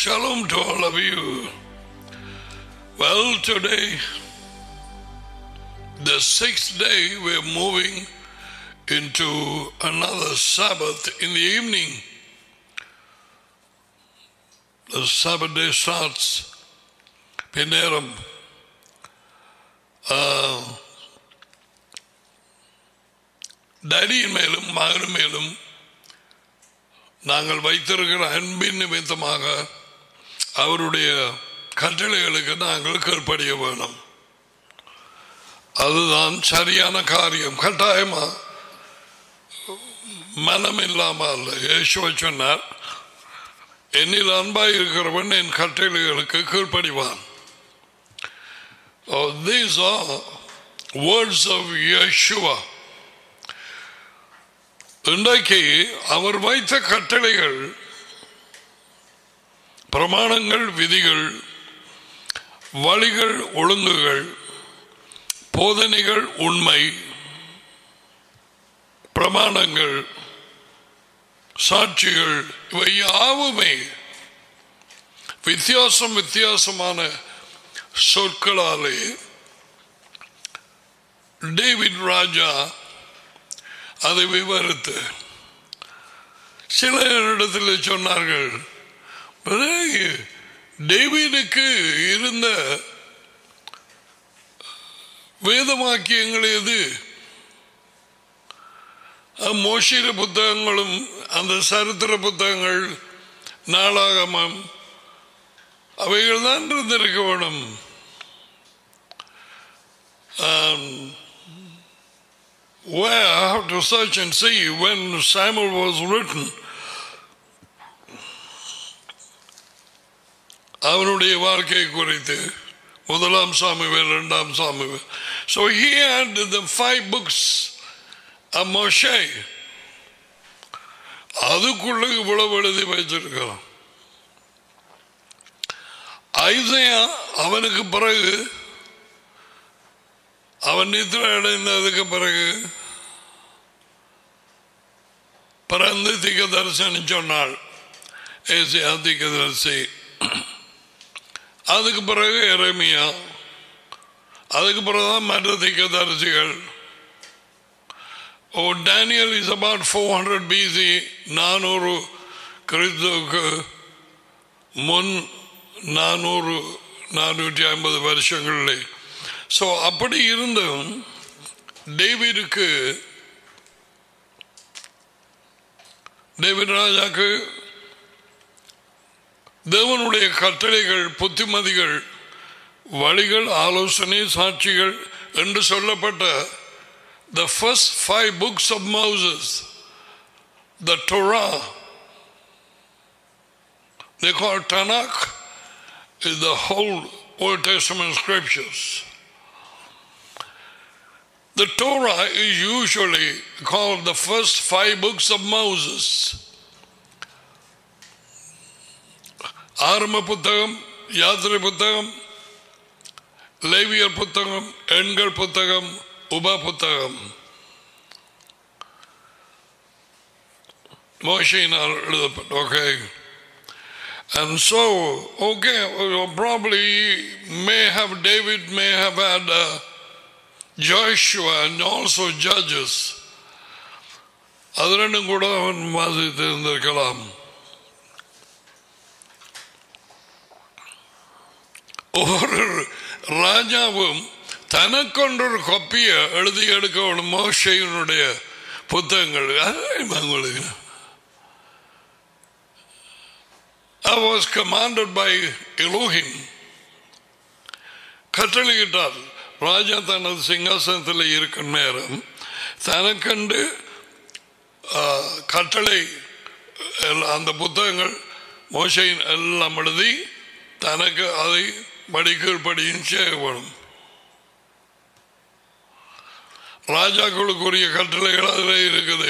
Shalom to all of you. Well, today, the sixth day, we're moving into another Sabbath in the evening. The Sabbath day starts பின்னேரம் டடியின் மேலும் மகன் மேலும் நாங்கள் வைத்திருக்கிற அன்பின் நிமித்தமாக அவருடைய கட்டளைகளுக்கு நாங்கள் கீழ்ப்படிய வேணும் அதுதான் சரியான காரியம் கட்டாயமா மனம் இல்லாமல் அல்ல இயேசுவை சொன்னார் என்னில் அன்பாய் இருக்கிறவன் என் கட்டளைகளுக்கு கீழ்ப்படிவான் Oh, these are words of Yeshua. இன்றைக்கு அவர் வைத்த கட்டளைகள் பிரமாணங்கள் விதிகள் வழிகள் ஒழுங்குகள் போதனைகள் உண்மை பிரமாணங்கள் சாட்சிகள் இவை யாவுமே வித்தியாசம் வித்தியாசமான சொற்களாலே டேவிட் ராஜா அதை விவரித்து சில இடத்தில் சொன்னார்கள் டேவிடுக்கு இருந்த வேதவாக்கியங்கள் எது மோஷிர புத்தகங்களும் அந்த சரித்திர புத்தகங்கள் நாளாகமம் அவைகள் தான் இருந்திருக்க வேணும் where I have to search and see when Samuel was written. அவனுடைய வாழ்க்கை குறித்து முதலாம் சாமுவேல் இரண்டாம் Samuel so he had the five books of Moshe அதுக்குள்ள இவ்வளவு எழுதி வச்சிருக்கிறான் ஐசையா அவனுக்கு பிறகு அவன் நித்திர அடைந்ததுக்கு பிறகு பிறந்து திகதரிசனி சொன்னாள் ஏசியா திகதரிசி அதுக்கு பிறகு எரமியா அதுக்கு பிறகுதான் மற்ற திகதரிசிகள் oh Daniel is about four hundred BC நானூறு கிறிஸ்துவுக்கு முன் நானூறு நானூற்றி ஐம்பது வருஷங்களில் ஸோ அப்படி இருந்தும் டேவிடுக்கு டேவிட் ராஜாக்கு தேவனுடைய கட்டளைகள் புத்திமதிகள் வழிகள் ஆலோசனை சாட்சிகள் என்று சொல்லப்பட்ட the first five books of Moses the Torah They call Tanakh is the whole Old Testament scriptures. The Torah is usually called the first five books of Moses. ஆரம்ப புத்தகம் யாத்திரை புத்தகம் லேவியர் புத்தகம் எண்கள் புத்தகம் உப புத்தகம் மோஷினால் எழுதப்பட்ட okay And so, okay, probably may have David may have had uh, Joshua and also Judges. அது ரெண்டும் கூட அவன் வாசித்து இருந்திருக்கலாம் ஒவ்வொரு ராஜாவும் தனக்கொன்றொரு கொப்பியை எழுதி எடுக்க வேணும் மோஷையினுடைய புத்தகங்கள் உங்களுக்கு I was commanded by Elohim. கட்டளையிட்டார் ராஜா தனது சிங்காசனத்தில் இருக்கும் நேரம் தனக்கண்டு கட்டளை அந்த புத்தகங்கள் மோசையின் எல்லாம் எழுதி தனக்கு அதை படிக்கீழ்படியும் செய்யப்படும் ராஜாக்களுக்குரிய கட்டளைகள் அதில் இருக்குது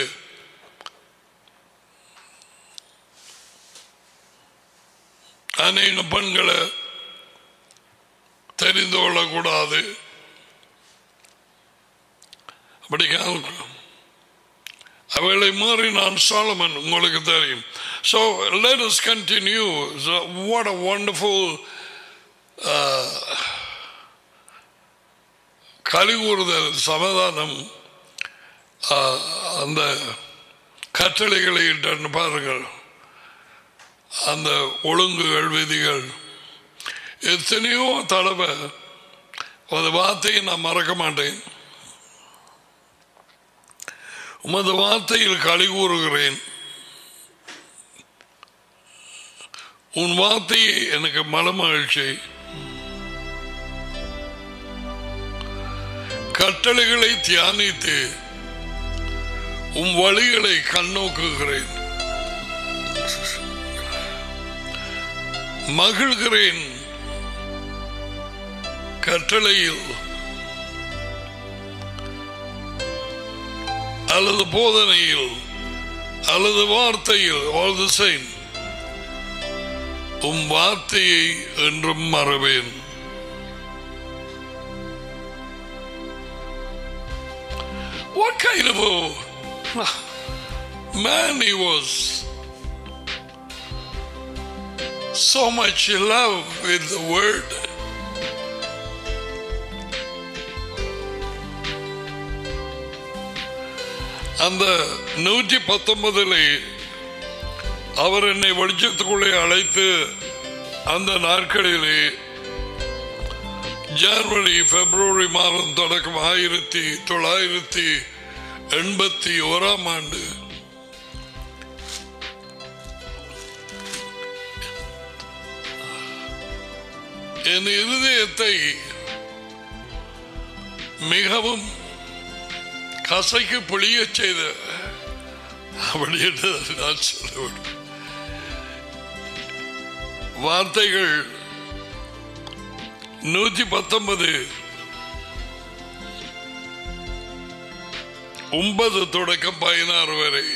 அநேக பெண்களை தெரிந்து கொள்ளக்கூடாது அப்படி அவளை மாறி நான் சாலமன் உங்களுக்கு தெரியும் so let us continue so what a wonderful uh, கலிகூறுதல் சமாதானம் uh, அந்த கட்டளைகளை இட்டு பாருங்கள் அந்த ஒழுங்குகள் விதிகள் எத்தனையோ தடவை ஒரு வார்த்தையை நான் மறக்க மாட்டேன் உமது வார்த்தையில் களி கூறுகிறேன் உன் வார்த்தையை எனக்கு மனமகிழ்ச்சி கட்டளைகளை தியானித்து உன் வழிகளை கண்ணோக்குகிறேன் மகிழ்கிறேன் கட்டளையில் அல்லது போதனையில் அல்லது வார்த்தையில் ஆல் தி சேம் உம் வார்த்தையை என்றும் மறவேன் What kind of a man he was? So much love with the word. அந்த நூற்றி பத்தொன்பதிலே அவர் என்னை வெளிச்சத்துக்குள்ளே அழைத்து அந்த நாட்களிலே ஜனவரி பிப்ரவரி மாதம் தொடக்கம் ஆயிரத்தி தொள்ளாயிரத்தி எண்பத்தி ஓராம் ஆண்டு என் இருதயத்தை மிகவும் கசைக்கு புளியச் செய்த அப்படி என்று நான் சொல்ல வேண்டும் வார்த்தைகள் நூத்தி பத்தொன்பது ஒன்பது தொடக்கம் பதினாறு வரை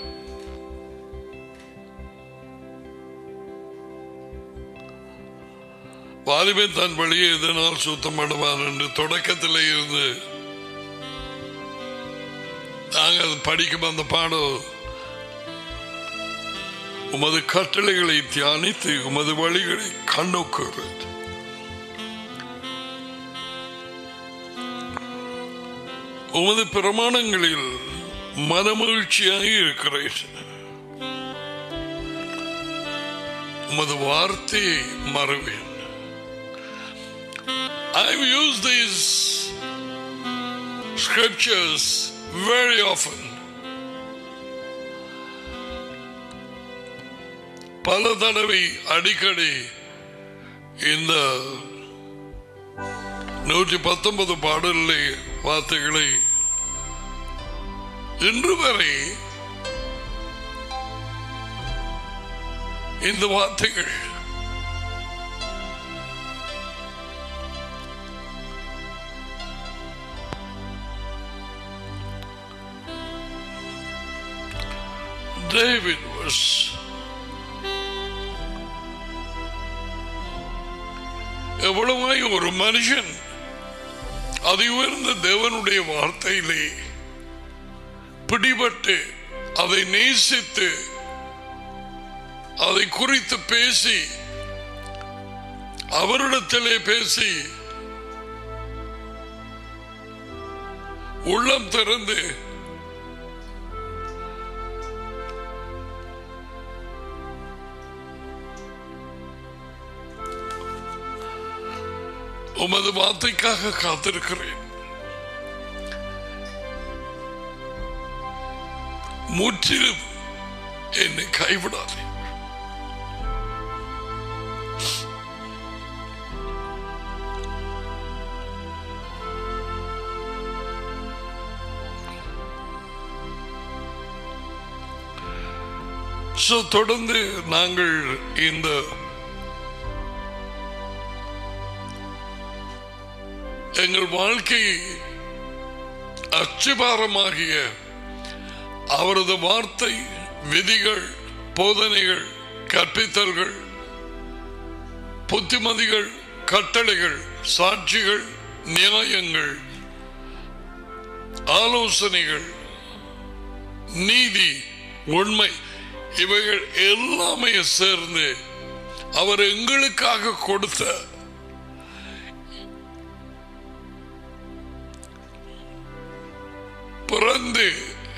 வாலிபன் தன் வழியை இதனால் சுத்தப்படுவான் என்று தொடக்கத்தில் இருந்து நாங்கள் படிக்கும் அந்த பாடம் உமது கட்டளைகளை தியானித்து உமது வழிகளை கண்ணோக்குகிறது உமது பிரமாணங்களில் மனமகிழ்ச்சியாக இருக்கிறேன் உமது வார்த்தையை மறவேன் I've used these scriptures very often. பல தடவை அடிக்கடி இந்த நூற்றி பத்தொன்பது பாடலை வார்த்தைகளை இன்று வரை இந்த வார்த்தைகள் David was எவ்வளவாய் ஒரு மனுஷன் அதை உயர்ந்த தேவனுடைய வார்த்தையிலே பிடிபட்டு அதை நேசித்து அதை குறித்து பேசி அவரிடத்திலே பேசி உள்ளம் திறந்து உமது வார்த்தைக்காக காத்திருக்கிறேன் முற்றிலும் என்னை கைவிடாதே So, தொடர்ந்து நாங்கள் இந்த எங்கள் வாழ்க்கை அச்சுபாரமாகிய அவரது வார்த்தை விதிகள் போதனைகள் கற்பித்தல்கள் புத்திமதிகள் கட்டளைகள் சாட்சிகள் நியாயங்கள் ஆலோசனைகள் நீதி உண்மை இவைகள் எல்லாமே சேர்ந்து அவர் எங்களுக்காக கொடுத்த பிறந்து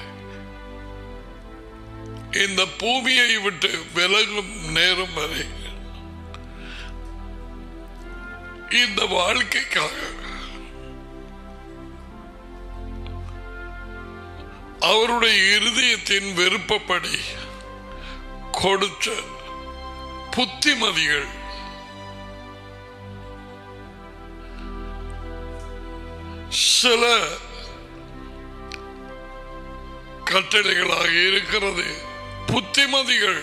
இந்த பூமியை விட்டு விலகும் நேரம் வரை இந்த வாழ்க்கைக்காக அவருடைய இருதயத்தின் விருப்பப்படி கொடுத்த புத்திமதிகள் சில கட்டளைகளாக இருக்கிறது புத்திமதிகள்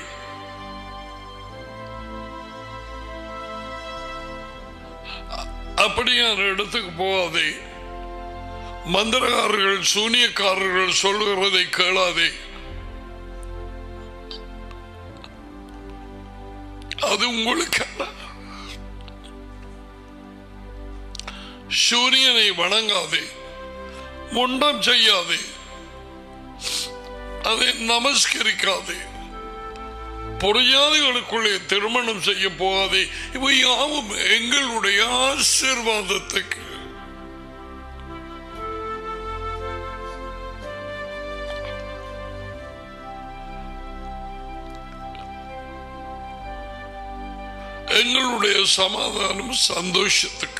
அப்படியான இடத்துக்கு போகாதே மந்திரகாரர்கள் சூனியக்காரர்கள் சொல்லுகிறதை கேளாதே அது உங்களுக்கு அல்ல. சூரியனை வணங்காதே முண்டம் செய்யாதே அதை நமஸ்கரிக்காதே பொறியாதிகளுக்குள்ளே திருமணம் செய்ய போகாதே இவை யாவும் எங்களுடைய ஆசீர்வாதத்துக்கு எங்களுடைய சமாதானம் சந்தோஷத்துக்கு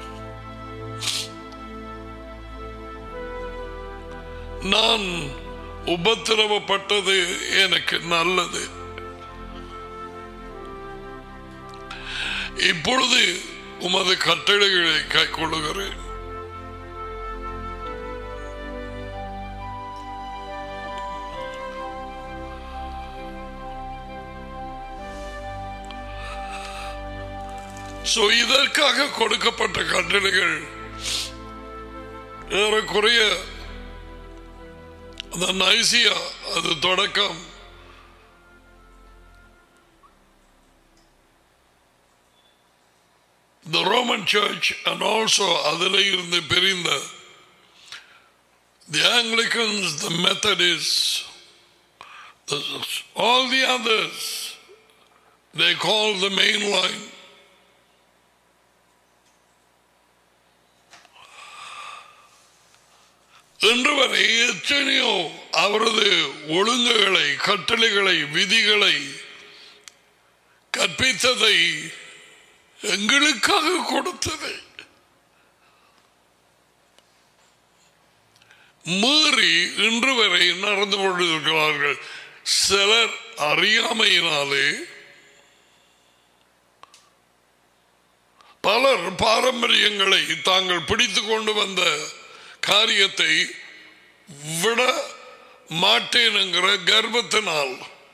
நான் உபத்திரவப்பட்டது எனக்கு நல்லது இப்பொழுது உமது கட்டளைகளை கைக்கொள்ளுகிறேன் சோ இதற்காக கொடுக்கப்பட்ட கட்டளைகள் ஏறக்குறைய அந்த நைசியா அது தொடக்கம் the Roman Church and also அதில் இருந்து பிரிந்த the Anglicans, the Methodists, the, all the others, they call the main line. இன்று வரை எத்தனையோ அவரது ஒழுங்குகளை கட்டளைகளை விதிகளை கற்பித்ததை எங்களுக்காக கொடுத்ததை மீறி இன்று வரை நடந்து கொண்டிருக்கிறார்கள் சிலர் அறியாமையினாலே பலர் பாரம்பரியங்களை தாங்கள் பிடித்து கொண்டு வந்த காரியத்தை விட மாட்டேன் என்கிற கர்வத்தினால்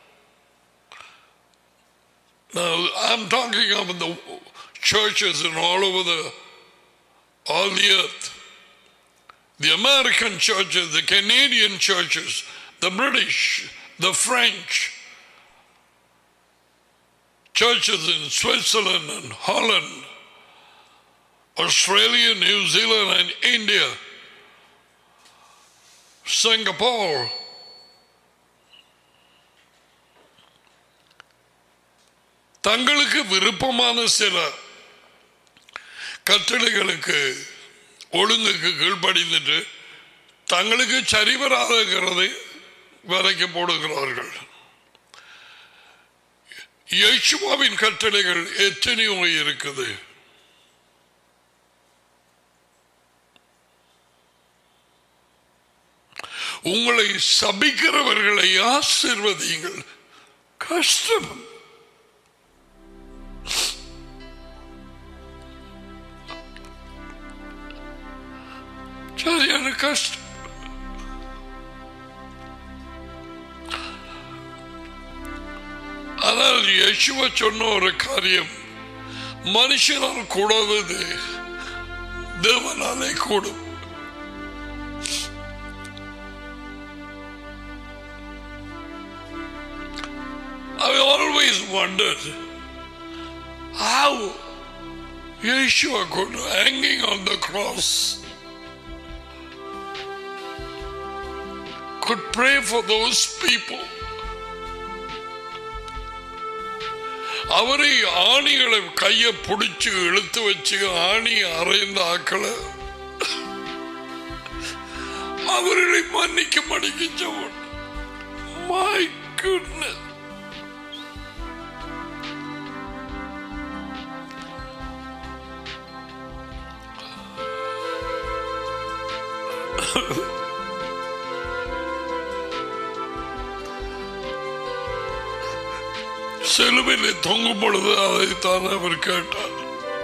Now, I'm talking about the churches in all over the all the earth. The American churches, the Canadian churches, the British, the French, churches in Switzerland and Holland, Australia, New Zealand, and India, Singapore. தங்களுக்கு விருப்பமான சில கட்டளைகளுக்கு ஒழுங்குக்கு கீழ்ப்படிந்துட்டு தங்களுக்கு சரிவராதுங்கிறதை விலைக்கு போடுகிறார்கள் யேசுவாவின் கட்டளைகள் எத்தனையோ இருக்குது உங்களை சபிக்கிறவர்களை ஆசிர்வதியுங்கள் கஷ்டம் சரியான கஷ்டம் ஆனால் யசுவ சொன்ன ஒரு காரியம் மனுஷனால் கூடாதது தேவனாலே கூடும் I always wondered how Yeshua could hanging on the cross could pray for those people. அவரை ஆணிகளை கைய பிடிச்சு இழுத்து வச்சு ஆணி அறைந்த ஆக்களை அவர்களை மன்னிக்க மன்னிக்கிச்சவன் மை குட்னஸ் சிலுவையிலே தொங்கும் பொழுது அதைத்தான் அவர் கேட்டார்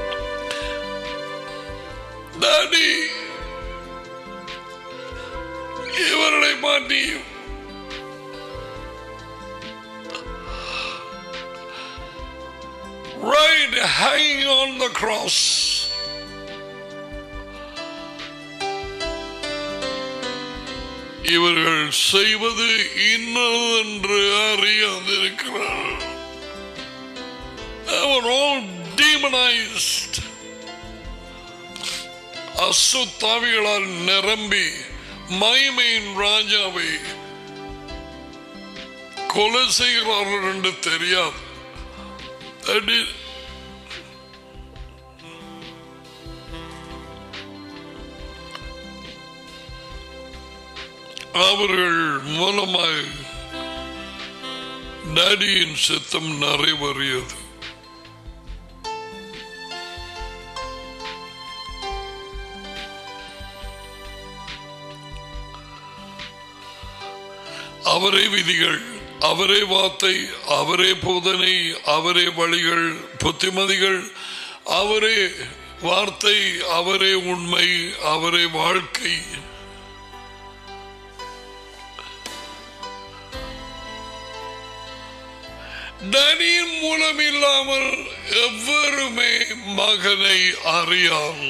டாடி இவர்களை மாற்றி right hanging on the cross இவர்கள் செய்வது இன்னதென்று அறியாதிருக்கிறார்கள் They were all demonized. அசுத்தாவிகளால் நிரம்பி மைமையின் ராஜாவை கொலை செய்கிறார்கள் என்று தெரியாது That is- அவர்கள் மூலமாய் டாடியின் சித்தம் நிறைவேறியது அவரே விதிகள் அவரே வார்த்தை அவரே போதனை அவரே வழிகள் புத்திமதிகள் அவரே வார்த்தை அவரே உண்மை அவரே வாழ்க்கை டனியின் மூலம் இல்லாமல் எவருமே மகனை அறியான்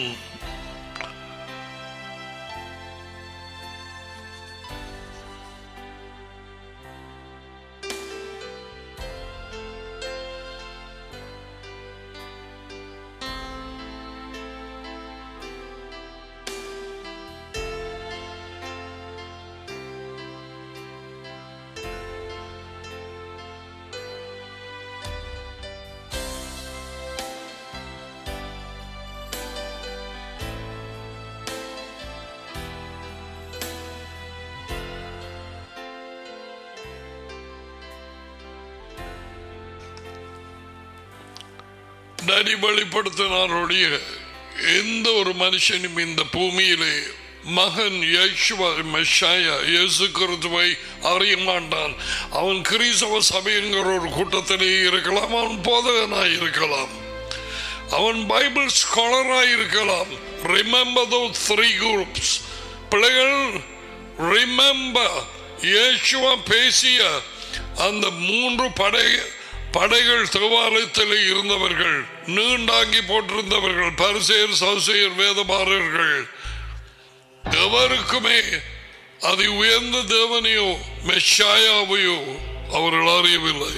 நரி வெளிப்படுத்தினாருடைய எந்த ஒரு மனுஷனும் இந்த பூமியிலே மகன் யேசுவா மெஷாயா இயேசு கிறிஸ்துவை அறிய மாட்டான் அவன் கிறிஸ்தவ சபை என்கிற ஒரு கூட்டத்திலே இருக்கலாம் அவன் போதகனாய் இருக்கலாம் அவன் பைபிள் ஸ்காலராய் இருக்கலாம் ரிமெம்பர் தோ த்ரீ குரூப்ஸ் பிள்ளைகள் ரிமெம்பர் இயேசுவா பேசிய அந்த மூன்று படை படைகள் தேவாலயத்தில் இருந்தவர்கள் நீண்டாங்கி போட்டிருந்தவர்கள் பரிசெயர் சவுசெயர் வேதபாரர்கள் எவருக்குமே அது உயர்ந்த தேவனையோ மெஷாயாவையோ அவர்கள் அறியவில்லை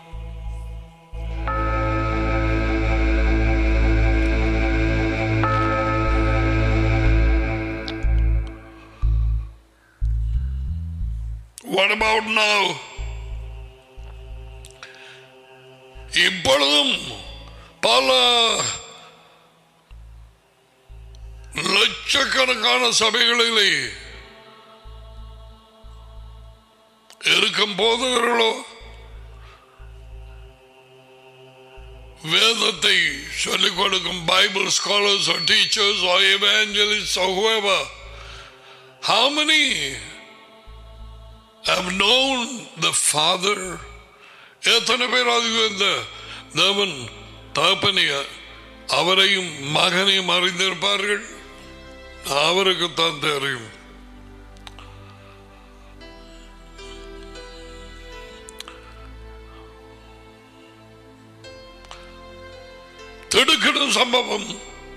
What about now? இப்பொழுதும் பல லட்சக்கணக்கான சபைகளிலே இருக்கும் போதவர்களோ வேதத்தை சொல்லிக் கொடுக்கும் Bible scholars or teachers or evangelists or whoever how many have known the father எத்தனை பேர் அது இந்த தேவன் தகப்பனைய அவரையும் மகனையும் அறிந்திருப்பார்கள் அவருக்குத்தான் தெரியும் திடுக்கிடும் சம்பவம்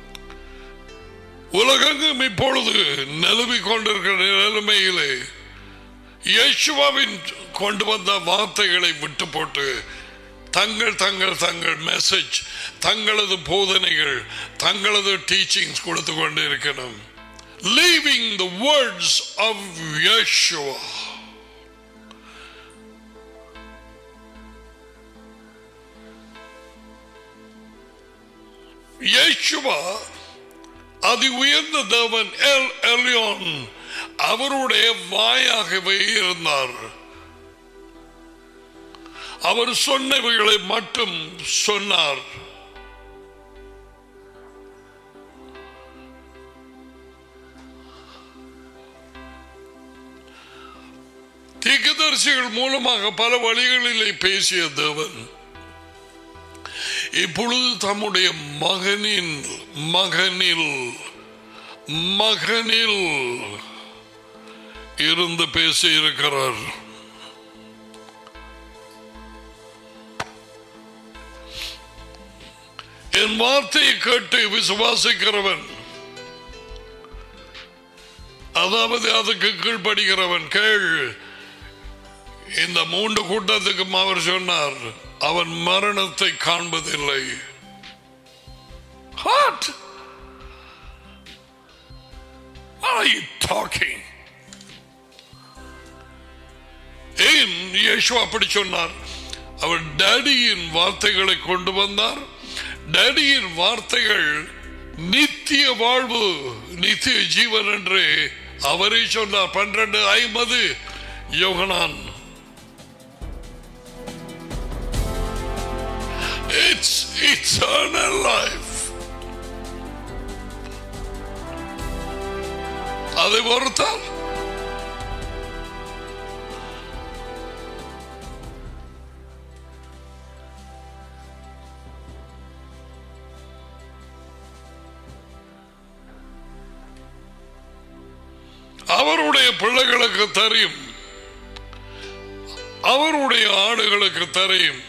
உலகெங்கும் இப்பொழுது நிலவிக் கொண்டிருக்கிற நிலைமையிலே இயேசுவாவின் கொண்டு வந்த வார்த்தைகளை விட்டு போட்டு தங்கள் தங்கள் தங்கள் மெசேஜ் தங்களது போதனைகள் தங்களது டீச்சிங்ஸ் கொடுத்து கொண்டு இருக்கணும் leaving the words of Yeshua இயேசுவா அதி உயர்ந்த தேவன் எல் எலியோன் அவருடைய வாயாகவே இருந்தார் அவர் சொன்னவைகளை மட்டும் சொன்னார் தீர்க்கதரிசிகள் மூலமாக பல வழிகளிலே பேசிய தேவன் இப்பொழுது தம்முடைய மகனின் மகனில் மகனில் இருந்து பேசியிருக்கிறார் என் வார்த்தையை கேட்டு விசுவாசிக்கிறவன் அதாவது அதுக்கு கீழ்ப்படுகிறவன் கேள் இந்த மூன்று கூட்டத்துக்கும் அவர் சொன்னார் அவன் மரணத்தை காண்பதில்லை What? What are you talking? ஏன் இயேசு அப்படி சொன்னார் அவர் டேடியின் வார்த்தைகளை கொண்டு வந்தார் டேடியின் வார்த்தைகள் நித்திய வாழ்வு நித்திய ஜீவன் என்று அவரே சொன்னார் பன்னிரண்டு ஐம்பது யோகனான் It's eternal life. அதை பொறுத்தால் அவருடைய பிள்ளைகளுக்கு தெரியும் அவருடைய ஆடுகளுக்கு தெரியும்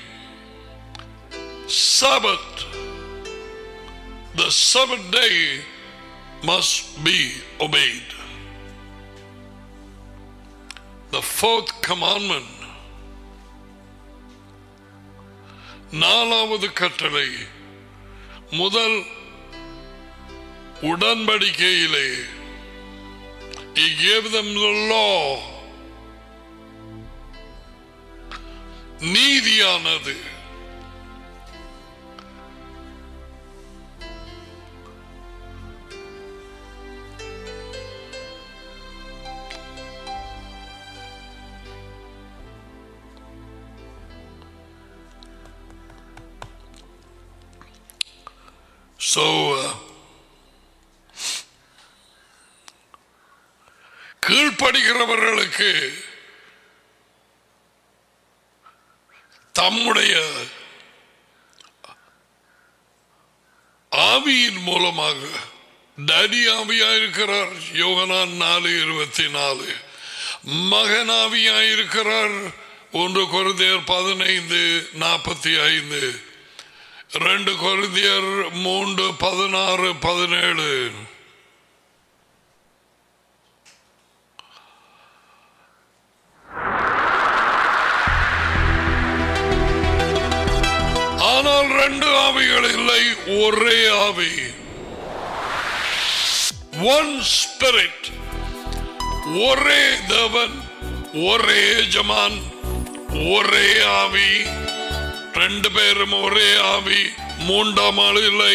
Sabbath, the seventh day must be obeyed. The fourth commandment, நாலாவது கட்டளை முதல் உடன்படிக்கையிலே He gave them the law. நீதியானது So, uh, கீழ்ப்படுகிறவர்களுக்கு தம்முடைய ஆவியின் மூலமாக டடி ஆவியா இருக்கிறார் யோகனான் நாலு இருபத்தி நாலு மகன் ஆவியா இருக்கிறார் ஒன்று குருந்தியர் பதினைந்து நாற்பத்தி ஐந்து ரெண்டு கொரிந்தியர் மூன்று பதினாறு பதினேழு ஆனால் ரெண்டு ஆவிகள் இல்லை ஒரே ஆவி ஒன் ஸ்பிரிட் ஒரே தேவன் ஒரே ஜமான் ஒரே ஆவி ரெண்டு பேரும் ஒரே ஆவி மூன்றாம் ஆள் இல்லை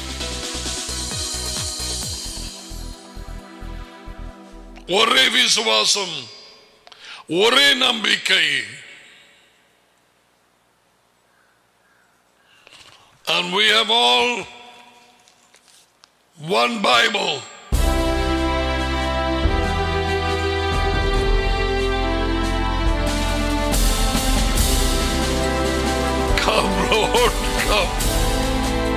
ஒரே விசுவாசம் ஒரே நம்பிக்கை And we have all one Bible. Come, Lord, come.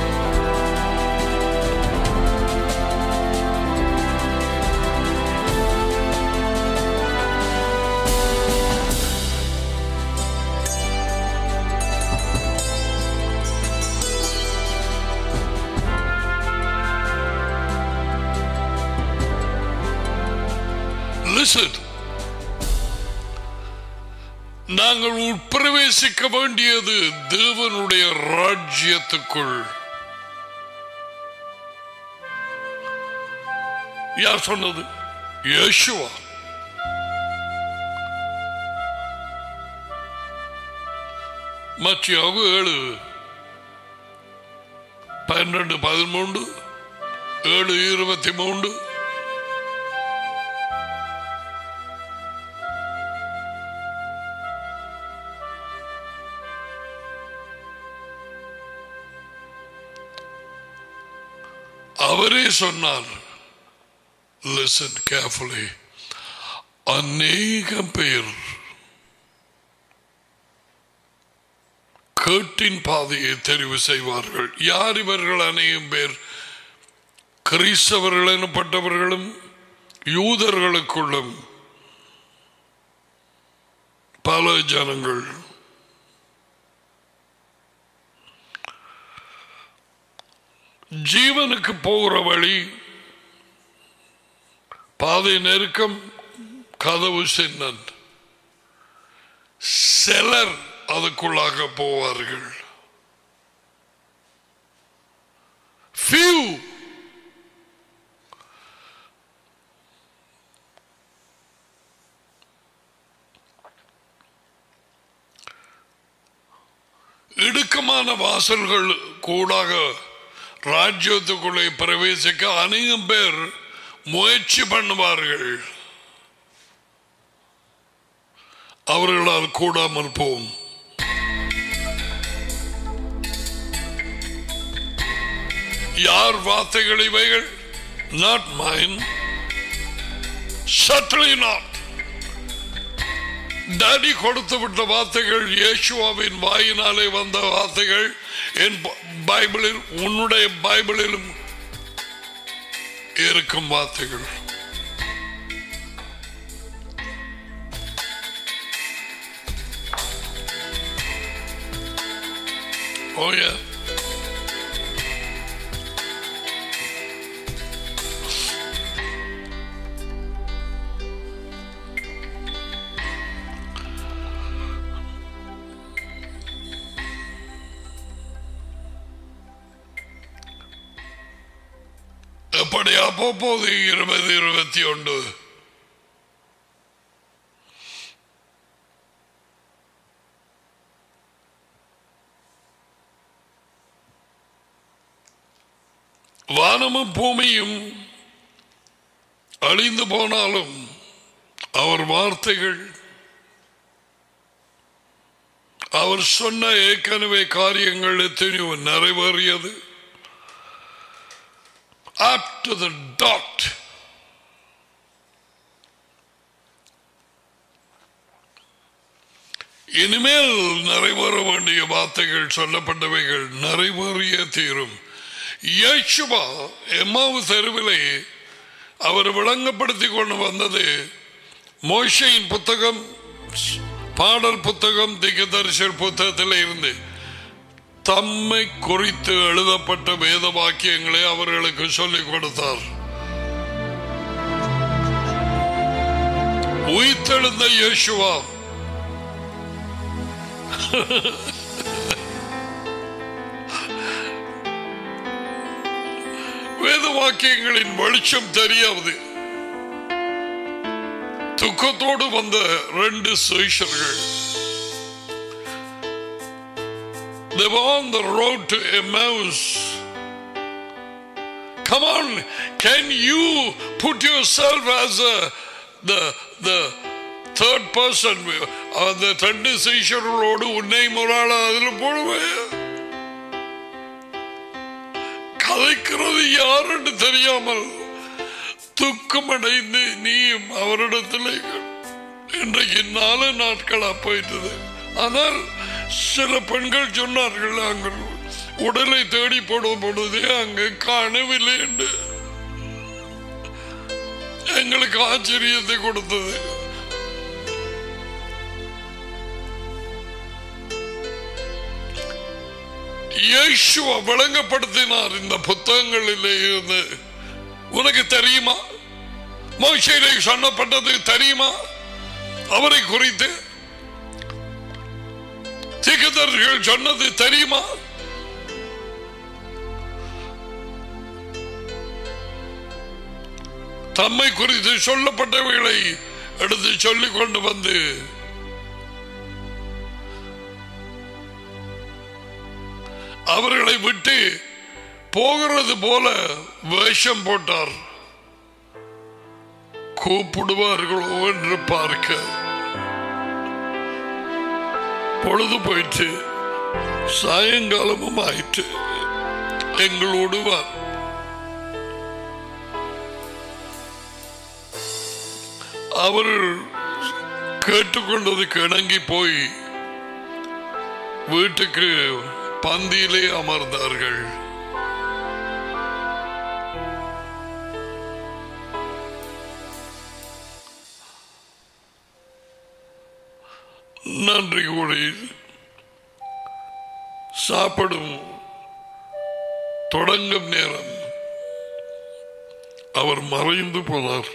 Listen. நாங்கள் உட்பிரவேசிக்க வேண்டியது தேவனுடைய ராஜ்யத்துக்குள் யார் சொன்னது யேசுவா மத்தியாக ஏழு பன்னிரண்டு பதிமூன்று ஏழு இருபத்தி மூன்று அவரே சொன்னார் லிசன் கேர்ஃபுல்லி அநேகம் பேர் கேட்டின் பாதையை தெரிவு செய்வார்கள் யார் இவர்கள் அநேகம் பேர் கிறிஸ்தவர்கள் எனப்பட்டவர்களும் யூதர்களுக்குள்ளும் பல ஜனங்கள் ஜீவனுக்கு போகிற வழி பாதை நெருக்கம் கதவு சின்னன் சிலர் அதுக்குள்ளாக போவார்கள் few இடுக்கமான வாசல்கள் கூடாக ராஜ்யத்துக்குள்ளே பிரவேசிக்க அநேகம் பேர் முயற்சி பண்ணுவார்கள் அவர்களால் கூடாமல் போகும் யார் வார்த்தைகள் இவைகள் நாட் மைன் சட்லி நாட் டாடி கொடுத்து விட்ட வார்த்தைகள் இயேசுவாவின் வாயினாலே வந்த வார்த்தைகள் என் ப- பைபிளில் உன்னுடைய பைபிளிலும் இருக்கும் வார்த்தைகள் Oh yeah. எப்படியா போகுது இருபது இருபத்தி ஒன்று வானமும் பூமியும் அழிந்து போனாலும் அவர் வார்த்தைகள் அவர் சொன்ன ஏற்கனவே காரியங்கள் எத்தனையோ நிறைவேறியது up to the dot. இனிமேல் நிறைவேற வேண்டிய வார்த்தைகள் சொல்லப்பட்டவைகள் நிறைவேறிய தீரும் இயேசுவா எம்மாவு தெருவிலே அவர் விளங்கப்படுத்தி கொண்டு வந்தது மோஷையின் புத்தகம் பாடல் புத்தகம் திகதரிசல் புத்தகத்தில் இருந்து தம்மை குறித்து எழுதப்பட்ட வேத வாக்கியங்களை அவர்களுக்கு சொல்லிக் கொடுத்தார் உயிர்த்தெழுந்த இயேசுவா வேத வாக்கியங்களின் வெளிச்சம் தெரியாது துக்கத்தோடு வந்த ரெண்டு சுயசர்கள் They were on the road to Emmaus. Come on, can you put yourself as a, the the third person? அந்த ரெண்டு சீஷர்களோடு உன்னையும் ஒரு ஆள் அதில் போடுவேன் கதைக்கிறது யாருன்னு தெரியாமல் துக்கமடைந்து நீயும் அவரிடத்தில் இன்றைக்கு நாலு நாட்களா போயிட்டது ஆனால் சில பெண்கள் சொன்னார்கள் நாங்கள் உடலை தேடி போடும் பொழுது அங்கு காணவில்லை என்று எங்களுக்கு ஆச்சரியத்தை கொடுத்தது இயேசுவ விளங்கப்படுத்தினார் இந்த புத்தகங்களிலே இருந்து உனக்கு தெரியுமா மோசையிலே சொன்னப்பட்டது தெரியுமா அவரை குறித்து தீர்க்கதரிசிகள் சொன்னது தெரியுமா தம்மை குறித்து சொல்லப்பட்டவைகளை எடுத்து சொல்லிக் கொண்டு வந்து அவர்களை விட்டு போகிறது போல வேஷம் போட்டார் கூப்பிடுவார்களோ என்று பார்க்க பொழுது போயிட்டு சாயங்காலமும் ஆயிற்று எங்களோடு வா அவர் கேட்டுக்கொண்டதுக்கு இணங்கி போய் வீட்டுக்கு பந்தியிலே அமர்ந்தார்கள் நன்றி கூறி சாப்பிடும் தொடங்கும் நேரம் அவர் மறைந்து போனார்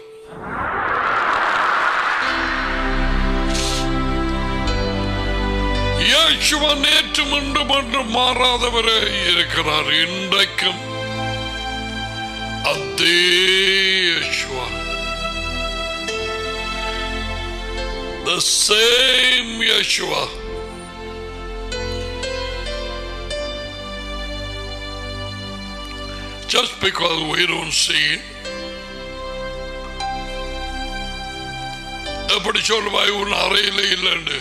இயேசுவ நேற்றும் இன்றும் என்றும் மாறாதவரே இருக்கிறார் இன்றைக்கும் அதே இயேசுவா The same Yeshua. Just because we don't see it. எப்படி சொல்வாய் உன் அறையில இல்லைன்னு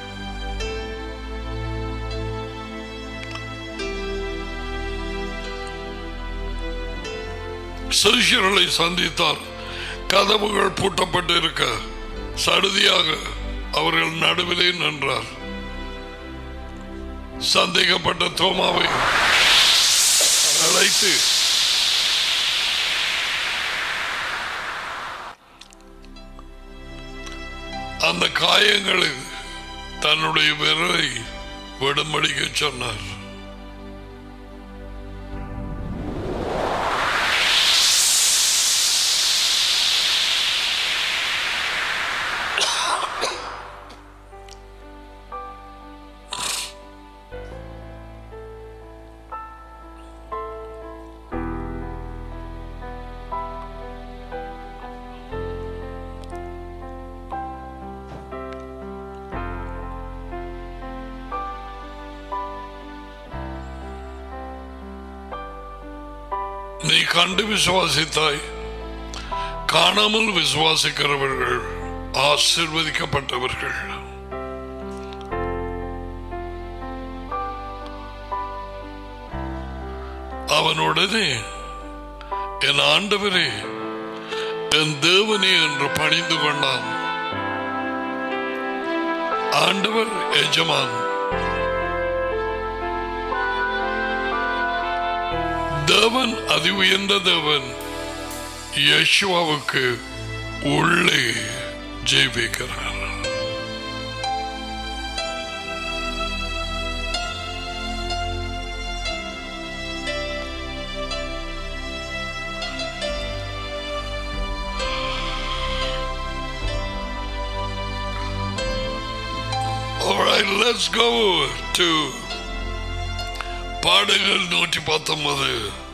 சிறுஷர்களை சந்தித்தார் கதவுகள் பூட்டப்பட்டு இருக்க சடுதியாக அவர்கள் நடுவிலே நின்றார் சந்தேகப்பட்ட தோமாவை அழைத்து அந்த காயங்களில் தன்னுடைய விரலை விடும்படிக்க சொன்னார் நீ கண்டு விசுவாசித்தாய் காணாமல் விசுவாசிக்கிறவர்கள் ஆசிர்வதிக்கப்பட்டவர்கள் அவனுடனே என் ஆண்டவரே என் தேவனே என்று பணிந்து கொண்டான் ஆண்டவர் எஜமான் தேவன் அதி உயர்ந்த தேவன் யேசுவாவுக்கு உள்ளே ஜெயிக்கிறார் All right, let's go to பாடல்கள் நூற்றி பத்தொன்பது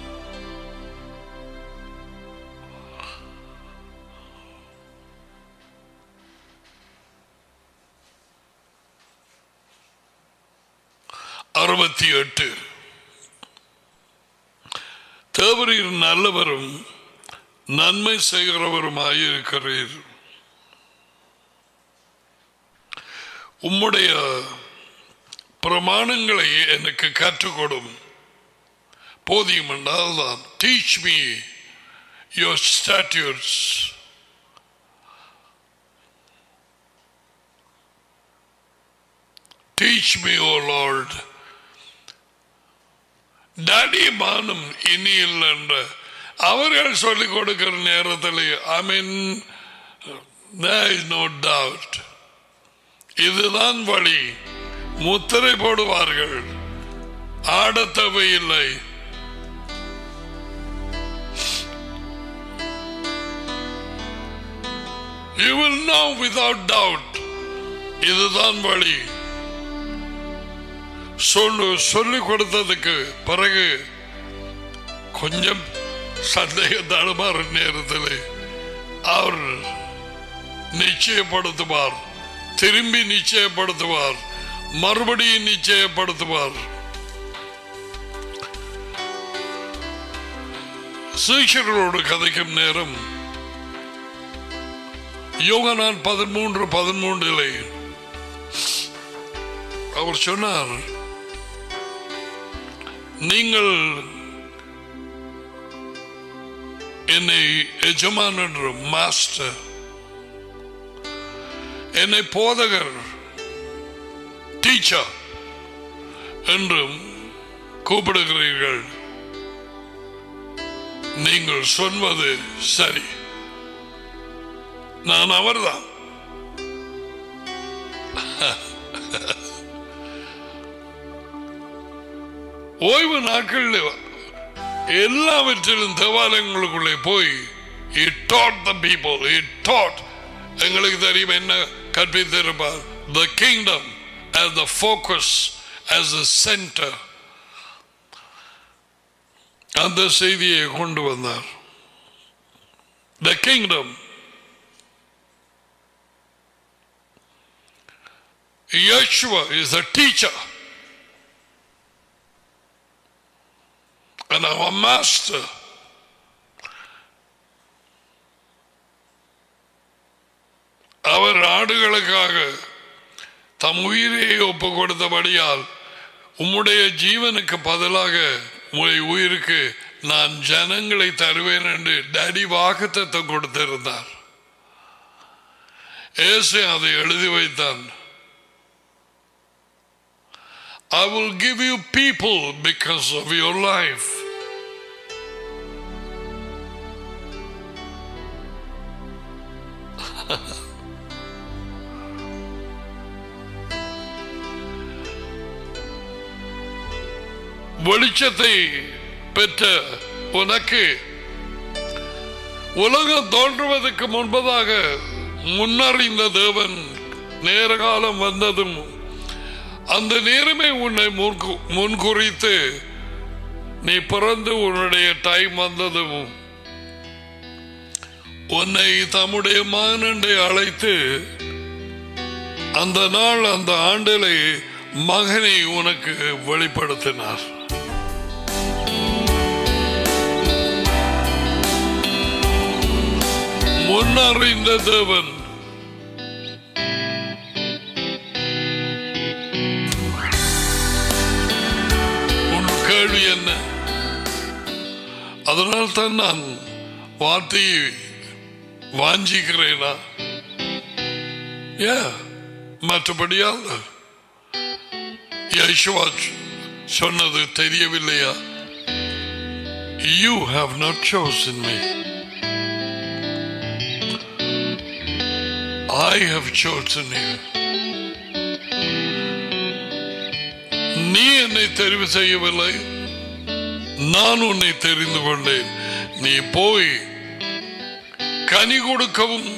அறுபத்தி எட்டு தேவரீர் நல்லவரும் நன்மை செய்கிறவருமாயிருக்கிறீர் உம்முடைய பிரமாணங்களை எனக்கு கற்றுக்கொடும் போதியும் என்றால்தான் teach me your statutes teach me O Lord டடிமானம் இனி இல்லை என்ற அவர்கள் சொல்லிக் கொடுக்கிற நேரத்தில் ஐ மீன் நோ டவுட் இதுதான் வழி முத்திரை போடுவார்கள் ஆடத் தேவையில்லை You will know without doubt இதுதான் வழி சொல்லு சொல்லிக் கொடுத்ததுக்கு பிறகு கொஞ்சம் சந்தேக தடுமாறு நேரத்தில் அவர் நிச்சயப்படுத்துவார் திரும்பி நிச்சயப்படுத்துவார் மறுபடியும் நிச்சயப்படுத்துவார் சீஷர்களோடு கதைக்கும் நேரம் யோகனான் பதிமூன்று பதிமூன்றிலே அவர் சொன்னார் நீங்கள் என்னை எஜமான் என்று மாஸ்டர் என்னை போதகர் டீச்சர் என்றும் கூப்பிடுகிறீர்கள் நீங்கள் சொல்வது சரி நான் அவர்தான் ஓய்வு நாட்களில் எல்லாவற்றிலும் தேவாலயங்களுக்குள்ளே போய் he taught the people he taught எங்களுக்கு தெரியும் என்ன கற்பித்திருப்பார் the kingdom as the focus as the center அந்த செய்தியை கொண்டு வந்தார் the kingdom Yeshua is a teacher and our master. அவர் ஆடுகளுக்காக தம் உயிரை ஒப்பு கொடுத்தபடியால் உம்முடைய ஜீவனுக்கு பதிலாக உங்களுடைய உயிருக்கு நான் ஜனங்களை தருவேன் என்று டடி வாக்குத்தத்தை கொடுத்திருந்தார் ஏசு அதை எழுதி வைத்தான் I will give you people because of your life. வெளிச்சத்தை பெற்ற உனக்கு உலகம் தோன்றுவதற்கு முன்பதாக முன்னறிந்த தேவன் நேர காலம் வந்ததும் அந்த நேரமே உன்னை முன்கு- முன்குறித்து நீ பிறந்து உன்னுடைய டைம் வந்ததும் உன்னை தம்முடைய மகனண்டை அழைத்து அந்த நாள் அந்த ஆண்டிலே மகனை உனக்கு வெளிப்படுத்தினார் முன்னறிந்த தேவன் உன் கேள்வி என்ன அதனால் தான் நான் வார்த்தையை வாஞ்சிக்கிறேனா ஏ மற்றபடியால் யேசுவா சொன்னது தெரியவில்லையா you have not chosen me I have chosen you நீ என்னை தெரிவு செய்யவில்லை நான் உன்னை தெரிந்து கொண்டேன் நீ போய் கனி கொடுக்கவும்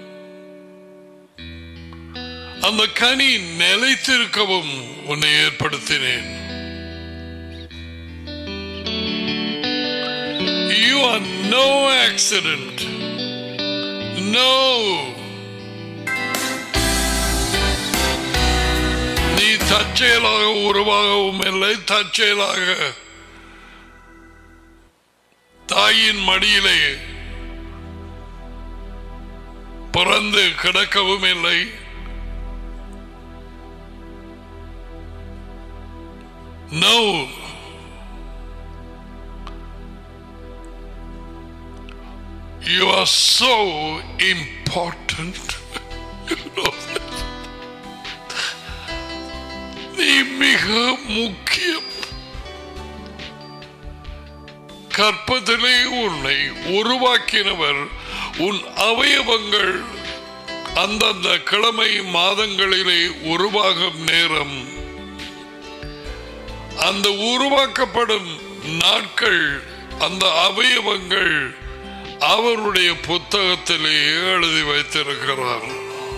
அந்த கனி நிலைத்திருக்கவும் உன்னை ஏற்படுத்தினேன் You are no accident. No. நீ தற்செயலாக உருவாகவும் இல்லை தற்செயலாக தாயின் மடியிலே பிறந்து கிடக்கவும் இல்லை No. You are so important. You know that. நீ மிக முக்கியம் கற்பத்திலே உன்னை உருவாக்கினவர் உன் அவயவங்கள் அந்தந்த கிழமை மாதங்களிலே உருவாகும் நேரம் அந்த உருவாக்கப்படும் நாட்கள் அந்த அவயவங்கள் அவருடைய புத்தகத்திலே எழுதி வைத்திருக்கிறார்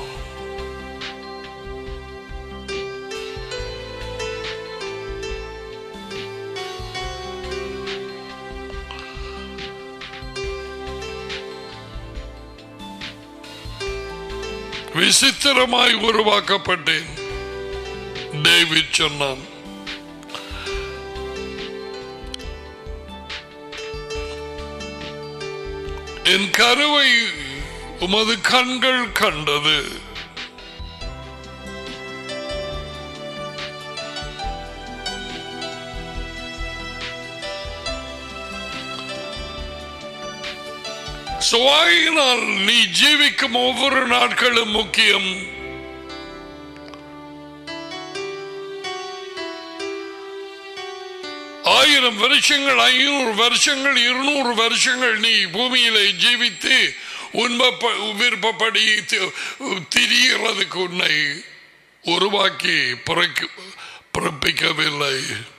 விசித்திரமாய் உருவாக்கப்பட்டேன் டேவிட் சொன்னான் என் கருவை உமது கண்கள் கண்டது சுவாயினால் நீ ஜீவிக்கும் ஒவ்வொரு நாட்களும் முக்கியம் ஆயிரம் வருஷங்கள் ஐநூறு வருஷங்கள் இருநூறு வருஷங்கள் நீ பூமியிலே ஜீவித்து உண்ப விருப்பப்படி தி- திரிகிறதுக்கு உன்னை உருவாக்கி பிறக்க- பிறப்பிக்கவில்லை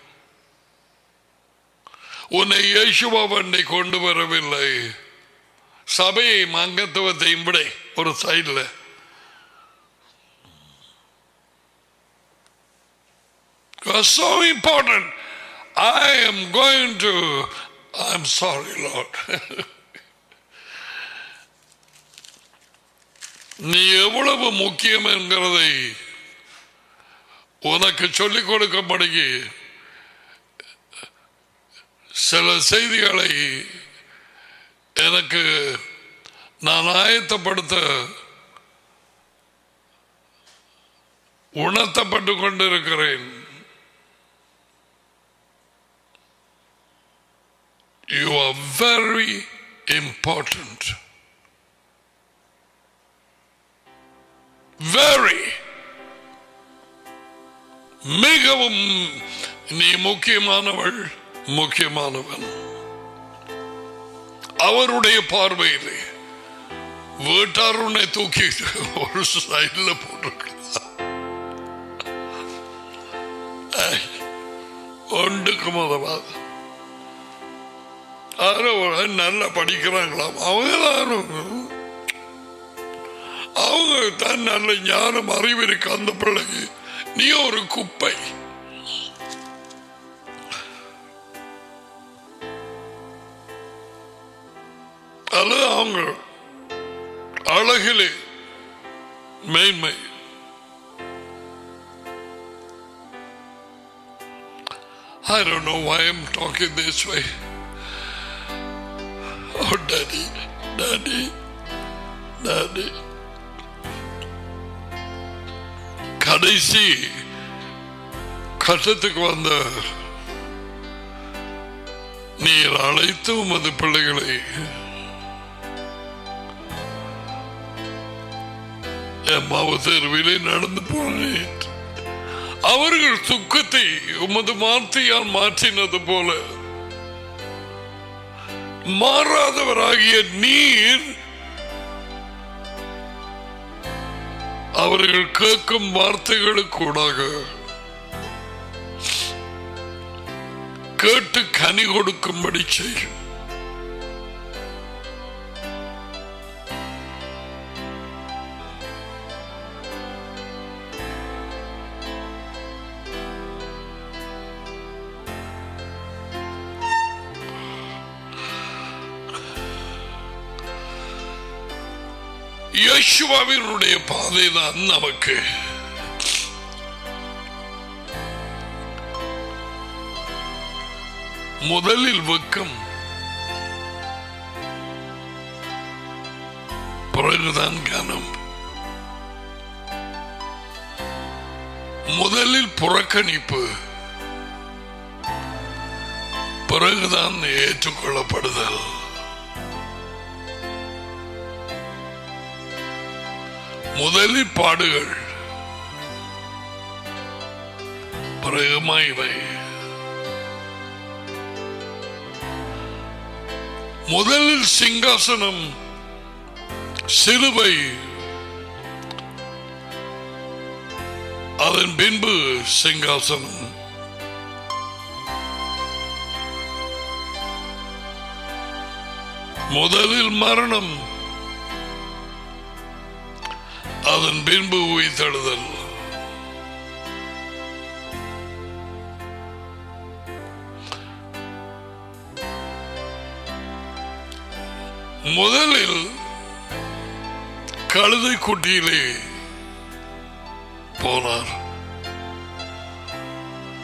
உன்னை இயேசுவாவண்டை கொண்டு வரவில்லை சபையை அங்கத்துவத்தையும் விட ஒரு சைடில் so important. I am going to. I'm sorry, Lord. நீ எவ்வளவு முக்கியம் என்கிறதை உனக்கு சொல்லிக் கொடுக்கும்படிக்கு சில செய்திகளை எனக்கு நான் ஆயத்தப்படுத்த உணர்த்தப்பட்டு கொண்டிருக்கிறேன் You are very important. Very. மிகவும் நீ முக்கியமானவள் முக்கியமானவன் அவருடைய பார்வையிலே வீட்டார் உன்னை தூக்கி ஒரு சைடில் போட்டிருக்கலாம் ஒன்றுக்கு முதலாக யாரும் நல்லா படிக்கிறாங்களாம் அவங்க தான் அவங்க தான் நல்ல ஞானம் அறிவு இருக்கு அந்த பிள்ளைக்கு நீ ஒரு குப்பை அல்லது அவங்க அழகிலே மேன்மை I don't know why I'm talking this way. Oh, Daddy, Daddy, Daddy. கடைசி கட்டத்துக்கு வந்த நீர் அழைத்து உமது பிள்ளைகளை எம்மாவு தெருவிலே நடந்து போனேன் அவர்கள் துக்கத்தை உமது வார்த்தையால் மாற்றினது போல மாறாதவராகிய நீர் அவர்கள் கேட்கும் வார்த்தைகளுக்கூடாக கேட்டு கனி கொடுக்கும்படி செய்யும் யேசுவாவினுடைய பாதை தான் நமக்கு முதலில் வெக்கம் பிறகுதான் கனம் முதலில் புறக்கணிப்பு பிறகுதான் ஏற்றுக்கொள்ளப்படுதல் முதலில் பாடுகள் பிறகு மகிமை முதலில் சிங்காசனம் சிலுவை அதன் பின்பு சிங்காசனம் முதலில் மரணம் அதன் பின்பு உயிர்த்தெழுதல் முதலில் கழுதை குட்டியிலே போனார்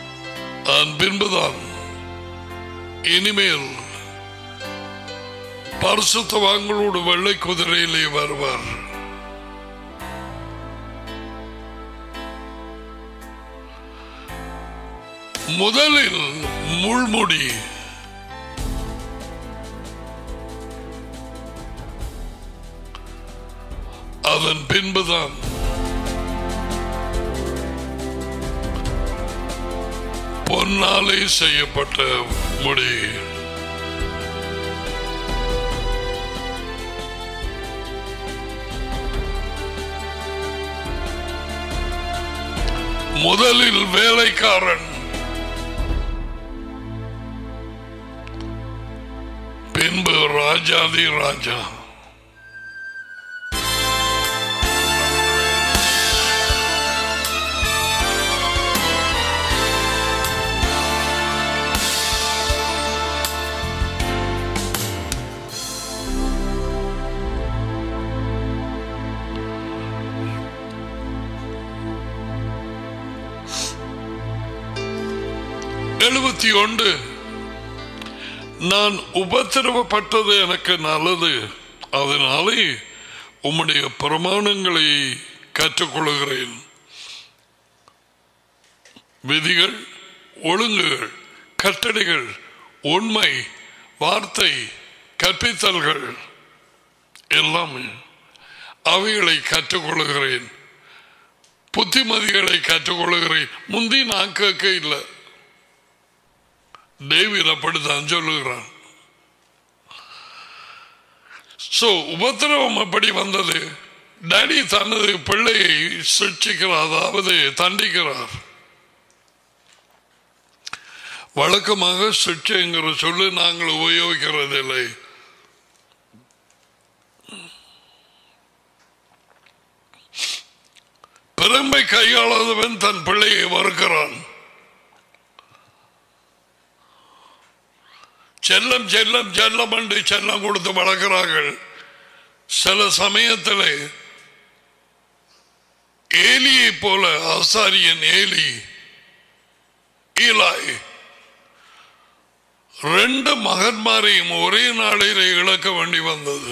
அதன் பின்புதான் இனிமேல் பரிசுத்தவாங்களோடு வெள்ளை குதிரையிலே வருவார் முதலில் முள்முடி அதன் பின்புதான் பொன்னாலே செய்யப்பட்ட முடி முதலில் வேலைக்காரன் பின்பு ராஜாதி ராஜா எழுபத்தி ஒன்று நான் உபத்திரவப்பட்டது எனக்கு நல்லது அதனாலே உம்முடைய பிரமாணங்களை கற்றுக்கொள்கிறேன் விதிகள் ஒழுங்குகள் கட்டளைகள் உண்மை வார்த்தை கற்பித்தல்கள் எல்லாமே அவைகளை கற்றுக்கொள்கிறேன் புத்திமதிகளை கற்றுக்கொள்கிறேன் முந்தி நான் கேட்க இல்லை டேவிட் அப்படித்தான் சொல்லுகிறான் சோ உபத்திரவம் எப்படி வந்தது டேடி தனது பிள்ளையை சிக்ஷிக்கிறார் அதாவது தண்டிக்கிறார் வழக்கமாக சிக்ஷைங்கிற சொல்லு நாங்கள் உபயோகிக்கிறதில்லை பெருமை கையாளாதவன் தன் பிள்ளையை மறுக்கிறான் செல்லம் செல்லம் செல்லம் என்று செல்லம் கொடுத்து வளர்க்கிறார்கள் சில சமயத்தில் ஏலியை போல ஆசாரியன் ஏலி ஈலாய் ரெண்டு மகன்மாரையும் ஒரே நாளில் இழக்க வேண்டி வந்தது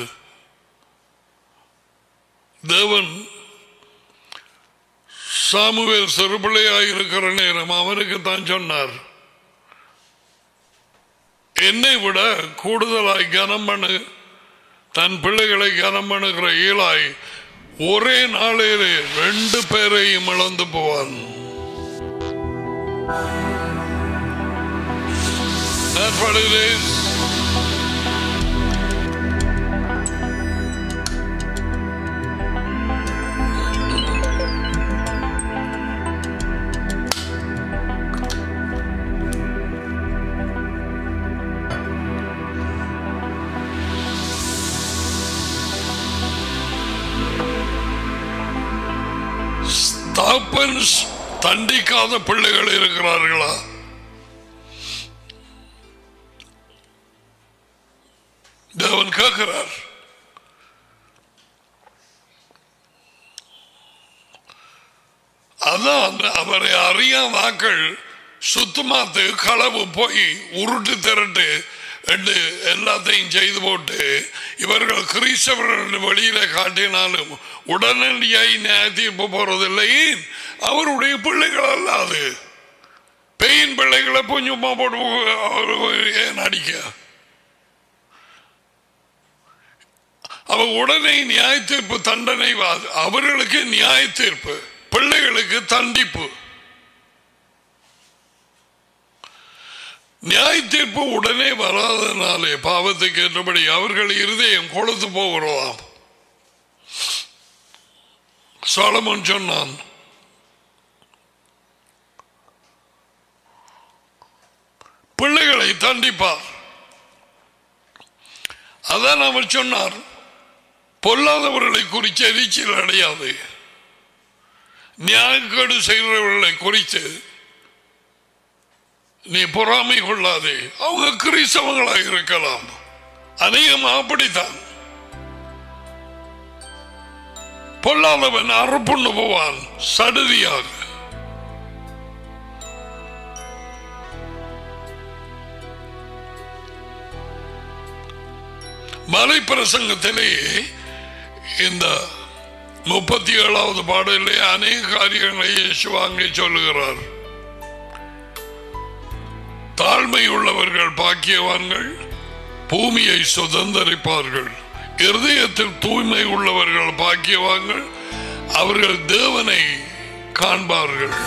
தேவன் சாமுவேல் சிறுபிள்ளையாய் இருக்கிற நேரம் அவனுக்கு தான் சொன்னார் என்னை விட கூடுதலாய் கனம் பண்ணு தன் பிள்ளைகளை கனம் பண்ணுகிற ஈலாய் ஒரே நாளிலே ரெண்டு பேரையும் இழந்து போவான் That's what it is. தகப்பன் தண்டிக்காத பிள்ளைகள் இருக்கிறார்களா தேவன் கேட்கிறார் அதான் அவரை அறியாதாக்கள் சுத்தமாத்து களவு போய் உருட்டு திரட்டு என்று எல்லாத்தையும் செய்து போட்டு இவர்கள் கிறிஸ்தவர்கள் வெளியில காட்டினாலும் உடனடியாய் நியாய தீர்ப்பு போறதில்லை அவருடைய பிள்ளைகள் அல்லாது பெயின் பிள்ளைகளை கொஞ்சமா போட்டு ஏன் அடிக்க அவ உடனே நியாய தீர்ப்பு தண்டனை வா- அவர்களுக்கு நியாய தீர்ப்பு பிள்ளைகளுக்கு தண்டிப்பு நியாய தீர்ப்பு உடனே வராதனாலே பாவத்துக்கு ஏற்றபடி அவர்கள் இருதயம் கொழுத்து போகிறதாம் சாலமன் சொன்னான் பிள்ளைகளை தண்டிப்பார் அதான் அவர் சொன்னார் பொல்லாதவர்களை குறித்து எரிச்சல் அடையாது நியாயக்கேடு செய்கிறவர்களை குறித்து நீ பொறாமை கொள்ளாதே அவங்க கிறிஸ்தவங்களாக இருக்கலாம் அநேகம் அப்படித்தான் பொல்லாதவன் அறுப்புண்ணு போவான் சடுதியாக மலை பிரசங்கத்திலே இந்த முப்பத்தி ஏழாவது பாடலிலே அநேக காரியங்களை இயேசு அங்கே சொல்லுகிறார் தாழ்மை உள்ளவர்கள் பாக்கியவான்கள் பூமியை சுதந்தரிப்பார்கள் இருதயத்தில் தூய்மை உள்ளவர்கள் பாக்கியவான்கள் அவர்கள் தேவனை காண்பார்கள்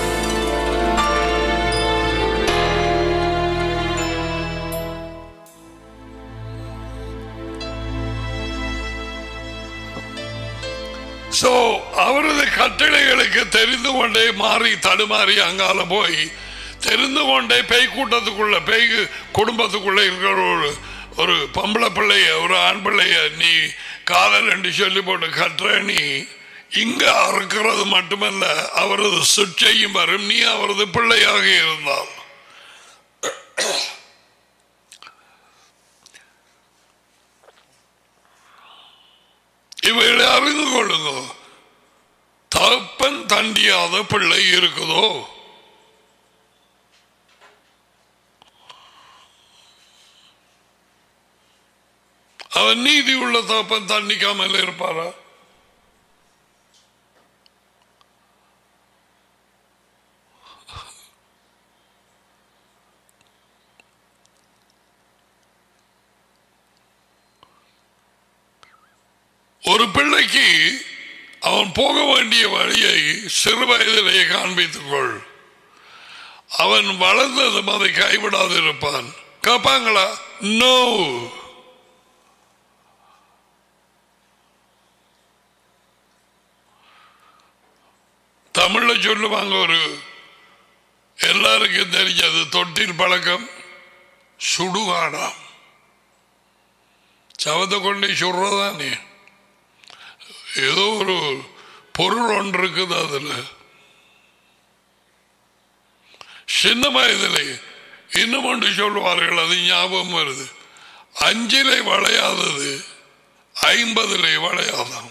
சோ அவரது கட்டளைகளுக்கு தெரிந்து கொண்டே மாறி தடுமாறி அங்கால போய் தெரிந்து கொண்டே பேய் கூட்டத்துக்குள்ள பேய் குடும்பத்துக்குள்ள இருக்கிற ஒரு ஒரு பொம்பளை பிள்ளைய ஒரு ஆண் பிள்ளைய நீ காதல் என்று சொல்லி போட்டு கட்டுற நீ இங்க அறுக்கிறது மட்டுமல்ல அவரது சுற்றையும் வரும் நீ அவரது பிள்ளையாக இருந்தால் இவைகளை அறிந்து கொள்ளுங்க தகப்பன் தண்டியாத பிள்ளை இருக்குதோ அவன் நீதி உள்ள தகப்பன் தண்டிக்காமல் இருப்பாரா ஒரு பிள்ளைக்கு அவன் போக வேண்டிய வழியை சிறு வயதிலேயே காண்பித்துக் கொள் அவன் வளர்ந்ததும் அதை கைவிடாது இருப்பான் கேட்பாங்களா நோ தமிழ்ல சொல்லுவாங்க ஒரு எல்லாருக்கும் தெரிஞ்சது தொட்டில் பழக்கம் சுடுகாடாம் சவத்தை கொண்டு சுடுறதானே ஏதோ ஒரு பொருள் ஒன்று இருக்குது அதுல சின்ன வயதிலே இன்னும் ஒன்று சொல்வார்கள் அது ஞாபகம் வருது அஞ்சிலே வளையாதது ஐம்பதிலே வளையாதாம்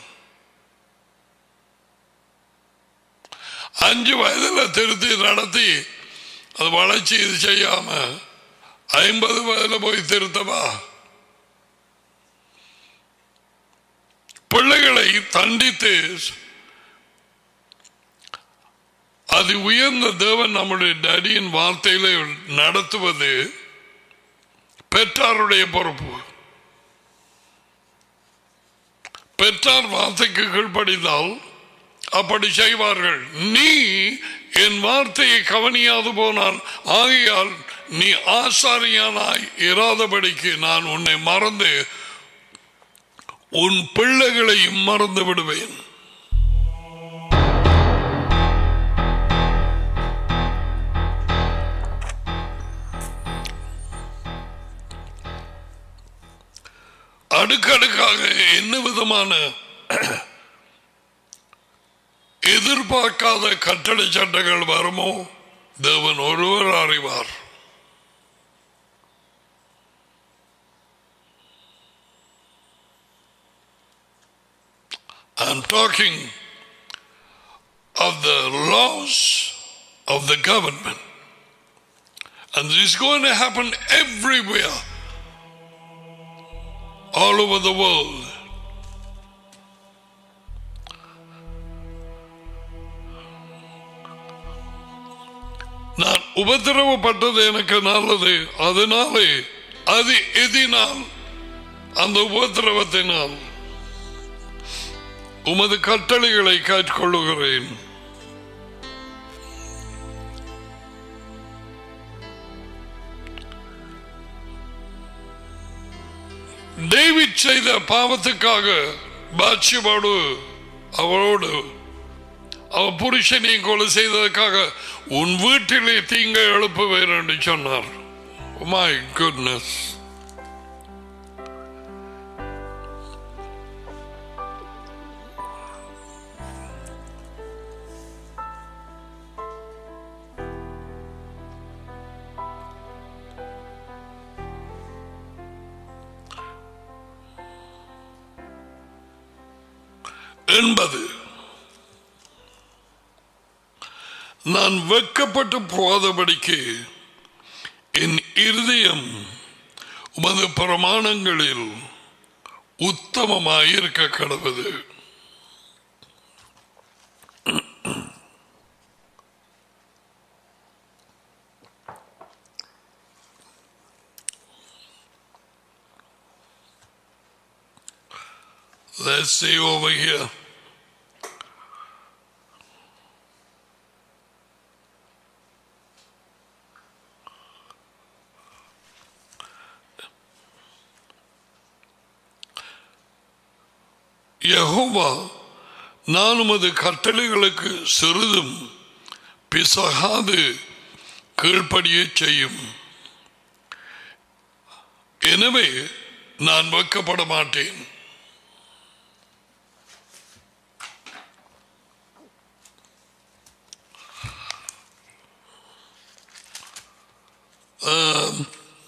அஞ்சு வயதுல திருத்தி நடத்தி அது வளர்ச்சி இது செய்யாம ஐம்பது வயதுல போய் திருத்தவா பிள்ளைகளை தண்டித்து அது உயர்ந்த தேவன் நம்முடைய டடியின் வார்த்தையில நடத்துவது பெற்றாருடைய பொறுப்பு பெற்றார் வார்த்தைக்கு கீழ்ப்படிந்தால் அப்படி செய்வார்கள் நீ என் வார்த்தையை கவனியாது போனால் ஆகையால் நீ ஆசாரியானாய் இராதபடிக்கு நான் உன்னை மறந்து உன் பிள்ளைகளையும் மறந்து விடுவேன் அடுக்கடுக்காக என்ன விதமான எதிர்பார்க்காத கட்டளை சட்டங்கள் வருமோ தேவன் ஒருவர் அறிவார் I'm talking of the laws of the government. And this is going to happen everywhere, all over the world. நான் உபத்திரவப்பட்டது எனக்கு நல்லது அதனாலே அது எதினால் அந்த உபத்திரவத்தினால் உமது கட்டளைகளை கேட்டுக்கொள்ளுகிறேன் டேவிட் செய்த பாவத்துக்காக பாட்சியோடு அவளோடு அவ புருஷனை கொலை செய்ததற்காக உன் வீட்டிலே தீங்கை எழுப்புவேன் என்று சொன்னார் மை குட்னஸ் என்பது நான் வெக்கப்பட்டு போகாதபடிக்கு என் இருதயம் உமது பிரமாணங்களில் உத்தமமாய் இருக்க கடவுது Let's see over here. Jehovah நான் உமது கட்டளைகளுக்கு சிறிதும் பிசகாது கீழ்ப்படியே செய்யும் எனவே நான் வெக்கப்பட மாட்டேன் ஆம்.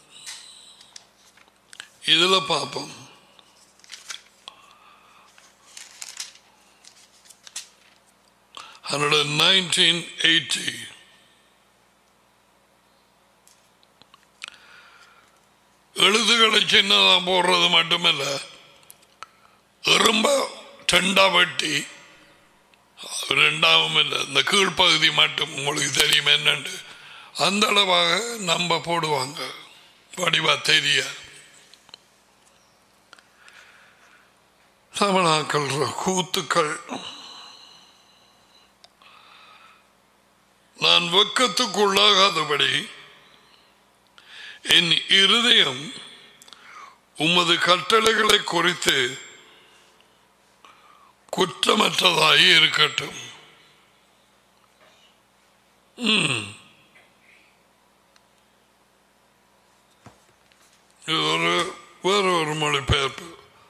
இதுல பார்ப்போம் hundred and nineteen eighty. எழுதுகளை சின்னதா போடுறது மட்டுமல்ல எறும்ப ரெண்டா வெட்டி ரெண்டாவும் இல்லை இந்த கீழ்ப்பகுதி மட்டும் உங்களுக்கு தெரியும் என்னண்டு அந்த அளவாக நம்ப போடுவாங்க வடிவா தெரிய சமணாக்கள் கூத்துக்கள் நான் வெக்கத்துக்குள்ளாகாதபடி என் இருதயம் உமது கட்டளைகளை குறித்து குற்றமற்றதாய் இருக்கட்டும் ம். இது ஒரு வேற ஒரு மொழிபெயர்ப்பு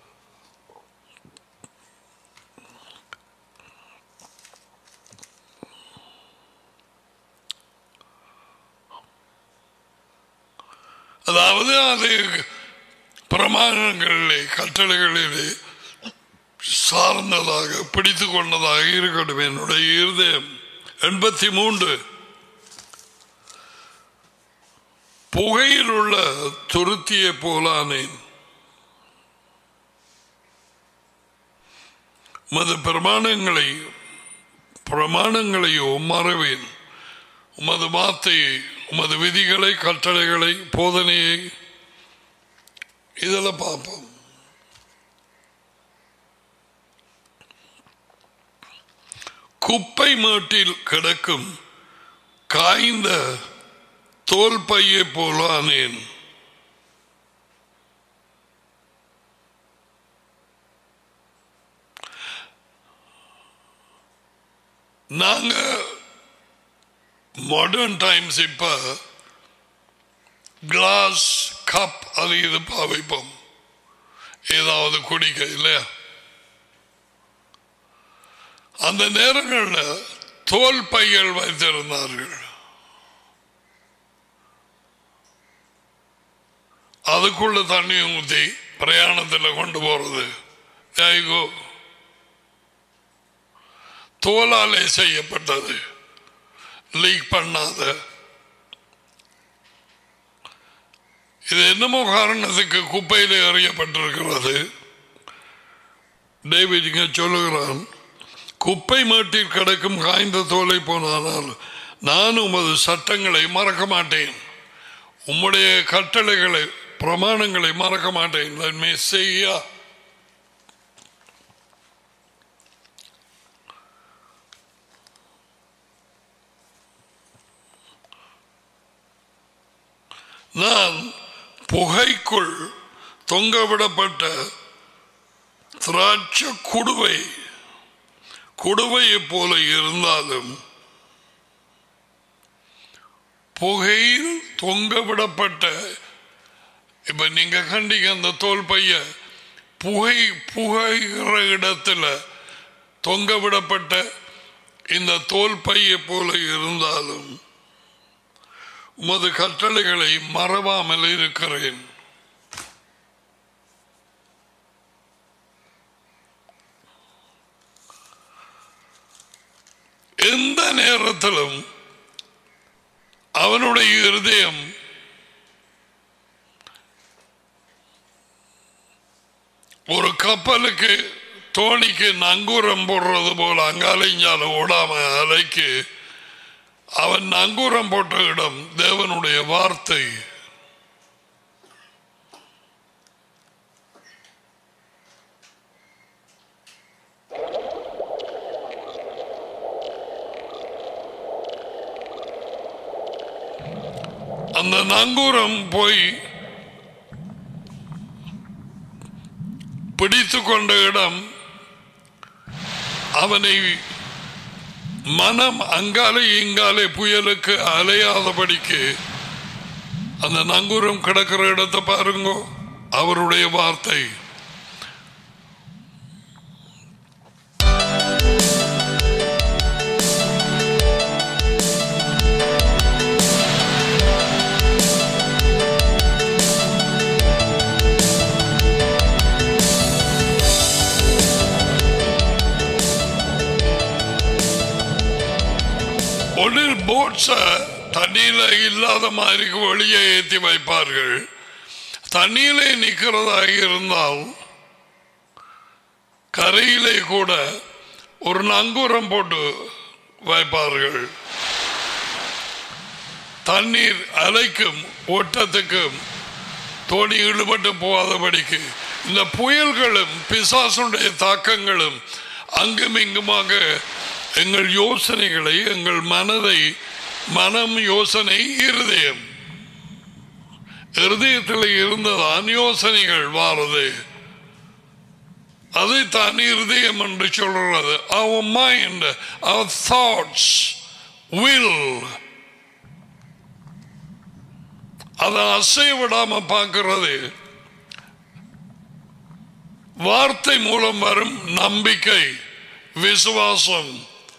அதாவது அது பிரமாணங்களிலே கட்டளைகளிலே சார்ந்ததாக பிடித்து கொண்டதாக இருக்கட்டும் என்னுடைய இருதயம் எண்பத்தி மூன்று புகையில் உள்ள துருத்தியை போலானேன் உமது பிரமாணங்களை பிரமாணங்களையோ மறவேன் உமது வார்த்தையை உமது விதிகளை கட்டளைகளை போதனையை இதெல்லாம் பார்ப்போம் குப்பை மேட்டில் கிடக்கும் காய்ந்த தோல் பையை போலானேன் நாங்க மாடர்ன் டைம்ஸ் இப்ப கிளாஸ் கப் அது இது பாவிப்போம் ஏதாவது குடிக்க இல்லையா அந்த நேரங்களில் தோல் பைகள் வைத்திருந்தார்கள் அதுக்குள்ள தண்ணி ஊற்றி பிரயாணத்தில் கொண்டு போறது ஐகோ தோலாலே செய்யப்பட்டது லீக் பண்ணாத இது என்னமோ காரணத்துக்கு குப்பையில் எறியப்பட்டிருக்கிறது டேவிட் இங்க சொல்லுகிறான் குப்பை மேட்டில் கிடக்கும் காய்ந்த தோலை போனானால் நான் உமது சட்டங்களை மறக்க மாட்டேன் உம்முடைய கட்டளைகளை பிரமாணங்களை மறக்க மாட்டேன் Let me see ya. நான் புகைக்குள் தொங்கவிடப்பட்ட திராட்சை குடுவை குடுவையை போல இருந்தாலும் புகையில் தொங்கவிடப்பட்ட இப்ப நீங்க கண்டீங்க அந்த தோல் பைய புகை புகைகிற இடத்துல தொங்கவிடப்பட்ட இந்த தோல் பையை போல இருந்தாலும் உமது கட்டளைகளை மறவாமல் இருக்கிறேன் எந்த நேரத்திலும் அவனுடைய இருதயம் ஒரு கப்பலுக்கு தோணிக்கு நங்கூரம் போடுறது போல அங்காலைஞ்சால ஓடாம அலைக்கு அவன் நங்கூரம் போட்ட இடம் தேவனுடைய வார்த்தை அந்த நங்கூரம் போய் பிடித்து கொண்ட இடம் அவனை மனம் அங்காலே இங்காலே புயலுக்கு அலையாதபடிக்கு அந்த நங்கூரம் கிடக்கிற இடத்தை பாருங்க அவருடைய வார்த்தை ஒன்றில் போட்ஸ தண்ணியில இல்லாத மாதிரி வெளியே ஏற்றி வைப்பார்கள் தண்ணியிலே நிற்கிறதாக இருந்தால் கரையிலே கூட ஒரு நங்கூரம் போட்டு வைப்பார்கள் தண்ணீர் அலைக்கும் ஓட்டத்துக்கும் தோணி ஈடுபட்டு போகாதபடிக்கு இந்த புயல்களும் பிசாசுடைய தாக்கங்களும் அங்கும் இங்குமாக எங்கள் யோசனைகளை எங்கள் மனதை மனம் யோசனை இருதயம் இருதயத்தில் இருந்ததான் யோசனைகள் வாரது அதைத்தான் இருதயம் என்று சொல்றது அவர் மைண்ட் அவர் தாட்ஸ் வில் அதை அசைய விடாம பார்க்கிறது வார்த்தை மூலம் வரும் நம்பிக்கை விசுவாசம்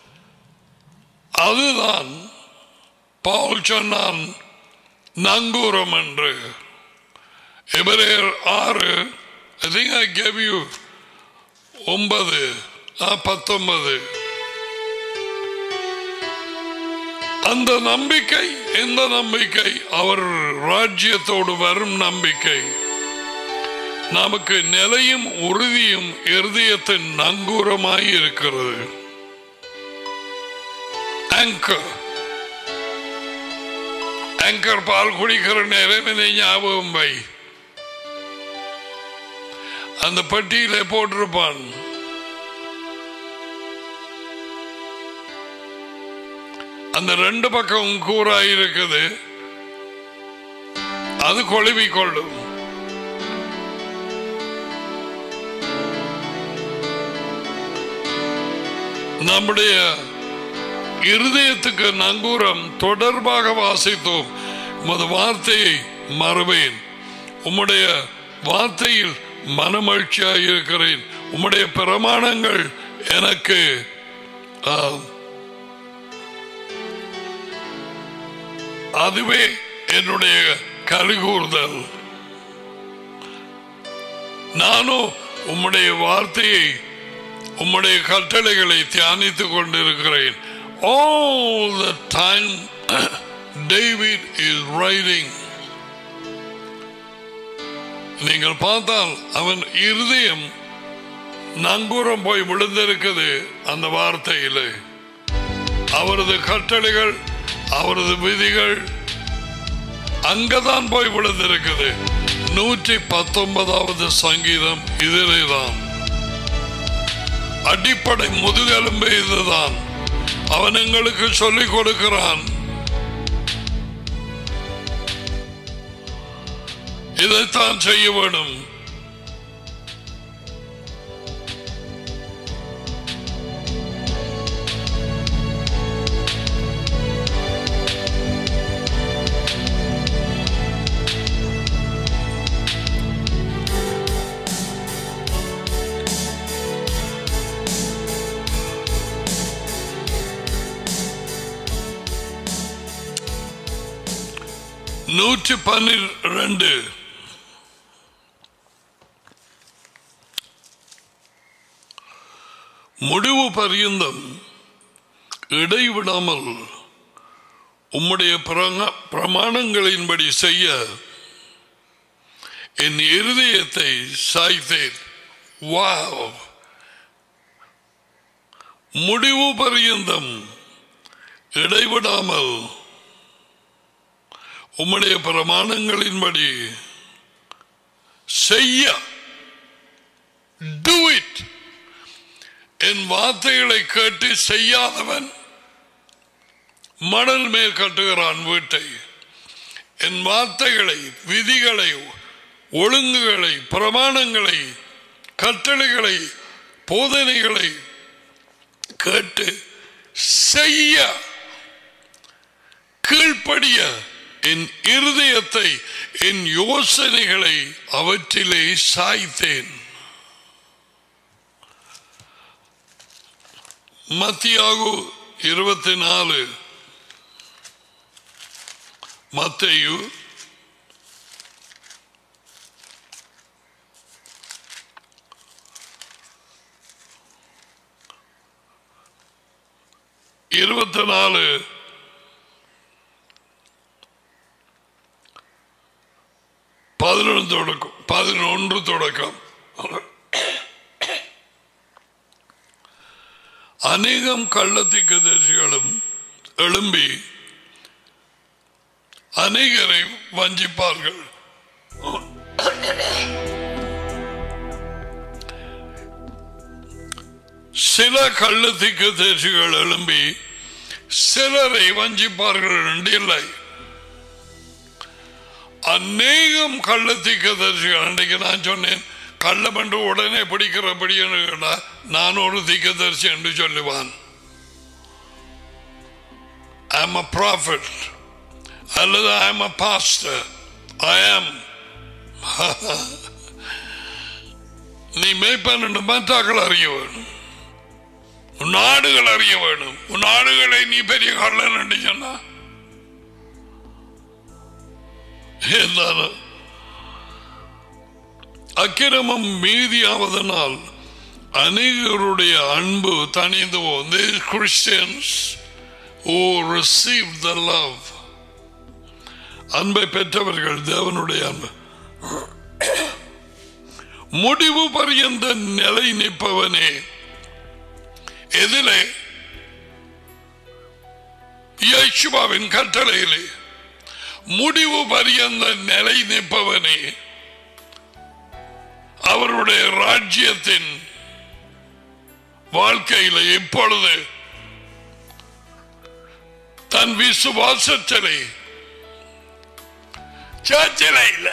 அதுதான் பவுல் சொன்னான் நங்கூரம் என்று எபிரேயர் ஆறு I think I gave you ஒன்பது ஆ, பத்தொன்பது அந்த நம்பிக்கை எந்த நம்பிக்கை அவர் ராஜ்யத்தோடு வரும் நம்பிக்கை நமக்கு நிலையும் உறுதியும் இருதயத்தின் நங்கூரமாய் இருக்கிறது ஆங்கர் ஆங்கர் பால் குடிக்கிற நேரம் என்னை ஞாபகம் வை அந்த பெட்டியில போட்டிருப்பான் அந்த ரெண்டு பக்கம் கூறாய் இருக்குது அது கொழுவி கொள்ளும் நம்முடைய இருதயத்துக்கு நங்கூரம் தொடர்பாக வாசித்தோம் உமது வார்த்தையை மறுவேன் உம்முடைய வார்த்தையில் மனமகிழ்ச்சியாக இருக்கிறேன் உம்முடைய பிரமாணங்கள் எனக்கு ஆ, அதுவே என்னுடைய கலிகூர்தல் நானும் உம்முடைய வார்த்தையை உம்முடைய கட்டளைகளை தியானித்துக் கொண்டிருக்கிறேன் all the time David is writing நீங்கள் பார்த்தால் அவன் இருதயம் நங்கூரம் போய் விழுந்திருக்குது அந்த வார்த்தையிலே அவரது கட்டளைகள் அவரது விதிகள் அங்கதான் போய் விழுந்திருக்குது நூற்றி பத்தொன்பதாவது சங்கீதம் இதிலே தான் அடிப்படை முதுகெலும்பு இதுதான் அவன் எங்களுக்கு சொல்லிக் கொடுக்கிறான் இதைத்தான் செய்ய வேண்டும் நூற்றி பன்னிரண்டு முடிவு பரியந்தம் இடைவிடாமல் உம்முடைய பிரங்க- பிரமாணங்களின்படி செய்ய என் இருதயத்தை சாய்த்தேன் வாவ் முடிவு பரியந்தம் இடைவிடாமல் உம்முடைய பிரமாணங்களின்படி செய்ய do it என் வார்த்தைகளை கேட்டு செய்யாதவன் மணல் மேல் கட்டுகிறான் வீட்டை என் வார்த்தைகளை விதிகளை ஒழுங்குகளை பிரமாணங்களை கட்டளைகளை போதனைகளை கேட்டு செய்ய கீழ்ப்படிய என் இருதயத்தை என் யோசனைகளை அவற்றிலே சாய்த்தேன் மத்தியாகு இருபத்தி நாலு மத்தையு இருபத்தி நாலு பதினொன்று தொடக்கம் பதினொன்று தொடக்கம் அநேகம் கள்ளத்திற்கு தரிசிகளும் எழும்பி அநேகரை வஞ்சிப்பார்கள் சில கள்ளத்திற்கு தரிசிகள் எழும்பி சிலரை வஞ்சிப்பார்கள் என்று இல்லை அநேகம் கள்ளத்திற்கு தரிசிகள் அன்றைக்கு நான் சொன்னேன் கள்ளம் என்று உடனே பிடிக்கிறபடி என்று கேட்டா, நான் ஒரு திக்கதரிசி என்று சொல்லுவான் I am a prophet அல்லது I am a pastor I am நீ மேய்ப்பன் என்று மற்றாக்கள் அறிய வேணும் உன் நாடுகள் அறிய வேணும் உன் நாடுகளை நீ பெரிய கள்ளன் என்று சொன்னா இருந்தாலும் அக்கிரமம் மீதியாவதனால் அநேகருடைய அன்பு தனிந்து போந்து Christians O receive the love அன்பை பெற்றவர்கள் தேவனுடைய அன்பு முடிவு பரியந்த நிலை நிற்பவனே எதிலே யேசுவாவின் கட்டளையிலே முடிவு பரியந்த நிலை நிற்பவனே அவருடைய ராஜ்யத்தின் வாழ்க்கையில இப்பொழுது தன் விசுவாசத்திலே சர்ச்சில் இல்ல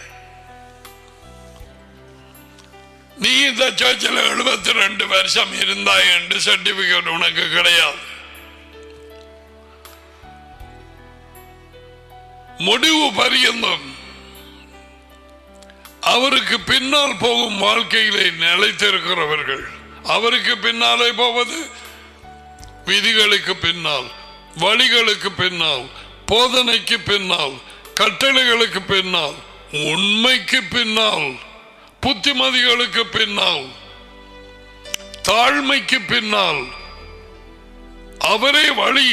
நீ இந்த சர்ச்சில் எழுபத்தி ரெண்டு வருஷம் இருந்தாய் என்று சர்டிபிகேட் உனக்கு கிடையாது முடிவு பரியந்தம் அவருக்கு பின்னால் போகும் வாழ்க்கையிலே நிலைத்திருக்கிறவர்கள் அவருக்கு பின்னாலே போவது விதிகளுக்கு பின்னால் வழிகளுக்கு பின்னால் போதனைக்கு பின்னால் கட்டளைகளுக்கு பின்னால் உண்மைக்கு பின்னால் புத்திமதிகளுக்கு பின்னால் தாழ்மைக்கு பின்னால் அவரே வழி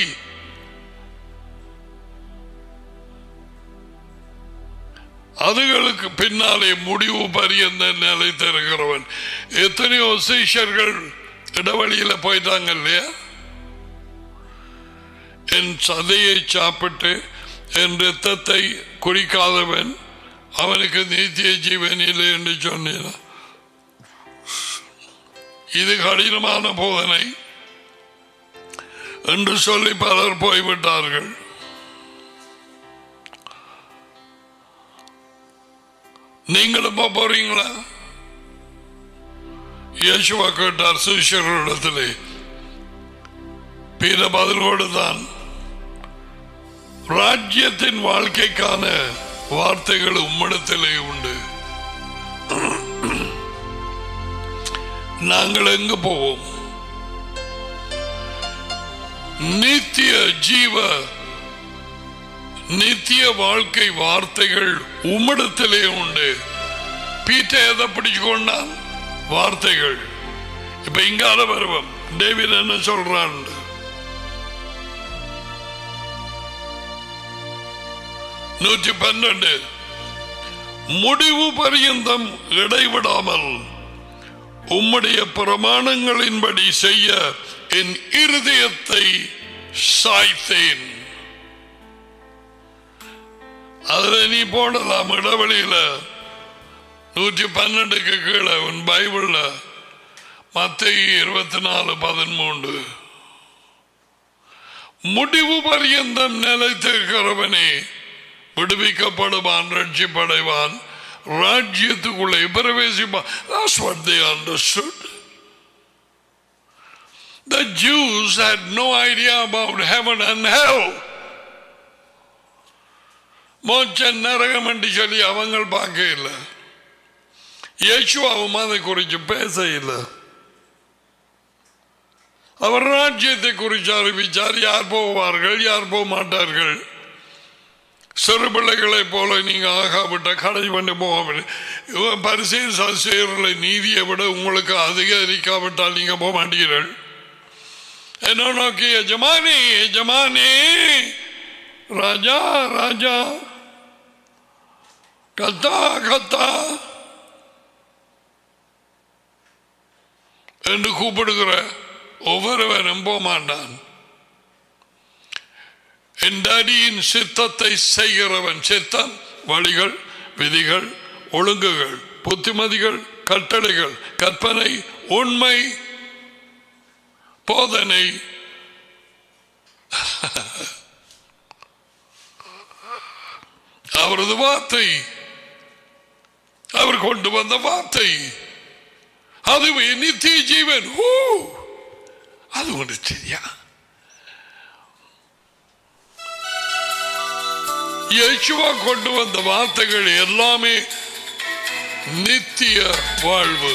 அதுகளுக்கு பின்னாலே முடிவு பரியந்த நிலைத்திருக்கிறவன் எத்தனையோ சீஷர்கள் இடவழியில போயிட்டாங்க இல்லையா என் சதையை சாப்பிட்டு என் ரத்தத்தை குடிக்காதவன் அவனுக்கு நித்திய ஜீவன் இல்லை என்று சொன்னேன் இது கடினமான போதனை என்று சொல்லி பலர் போய்விட்டார்கள் நீங்களும் போக போறீங்களா யேசுவா கேட்டார் சிஷியர்களிடத்திலே பிற பதில் கொடுத்தான் ராஜ்யத்தின் வாழ்க்கைக்கான வார்த்தைகள் உம்மிடத்திலே உண்டு நாங்கள் எங்கு போவோம் நித்திய ஜீவ நித்திய வாழ்க்கை வார்த்தைகள் உம்மிடத்திலே உண்டு பீட்ட எதை பிடிச்சு கொண்டான் வார்த்தைகள் இப்ப இங்கால வருவோம் டேவிட் என்ன சொல்றான் நூற்றி பன்னெண்டு முடிவு பரியந்தம் இடைவிடாமல் உம்முடைய பிரமாணங்களின்படி செய்ய என் இருதயத்தை சாய்த்தேன் அதுல நீ போடலாம் இடைவெளியில நூற்றி பன்னெண்டுக்கு கீழே உன் பைபிள்ல மத்திய இருபத்தி நாலு பதிமூன்று முடிவு பரியந்தம் நிலைத்திருக்கிறவனே விடுவிக்கப்படுவான் ரட்சிப்படைவான் ராஜ்யத்துக்குள்ளே பிரவேசிப்பான் That's what they understood. The Jews had no idea about heaven and hell. மோச்ச நரகம் என்று சொல்லி அவங்க பார்க்க இல்லை இயேசுவாவும் அதை குறித்து பேச இல்லை அவர் ராஜ்யத்தை குறித்து அறிவிச்சார் யார் போவார்கள் யார் போக மாட்டார்கள் சிறு பிள்ளைகளை போல நீங்க ஆகாவிட்ட கடை பண்ணி போக பரிசீல செய்யறலை நீதியை விட உங்களுக்கு அதிகரிக்காவிட்டால் நீங்க போக மாட்டீர்கள் என்ன நோக்கி எஜமானி எஜமானி ராஜா ராஜா கத்தா கத்தா என்று கூப்பிடுகிற ஒவ்வொருவரும் போக மாட்டான் என் அடியின் சித்தத்தை செய்கிறவன் சித்தம் வழிகள் விதிகள் ஒழுங்குகள் புத்திமதிகள் கட்டளைகள் கற்பனை உண்மை போதனை அவரது வார்த்தை அவர் கொண்டு வந்த வார்த்தை அதுவே நித்திய ஜீவன் ஓ அது ஒன்று சரியா இயேசுவா கொண்டு வந்த வார்த்தைகள் எல்லாமே நித்திய வாழ்வு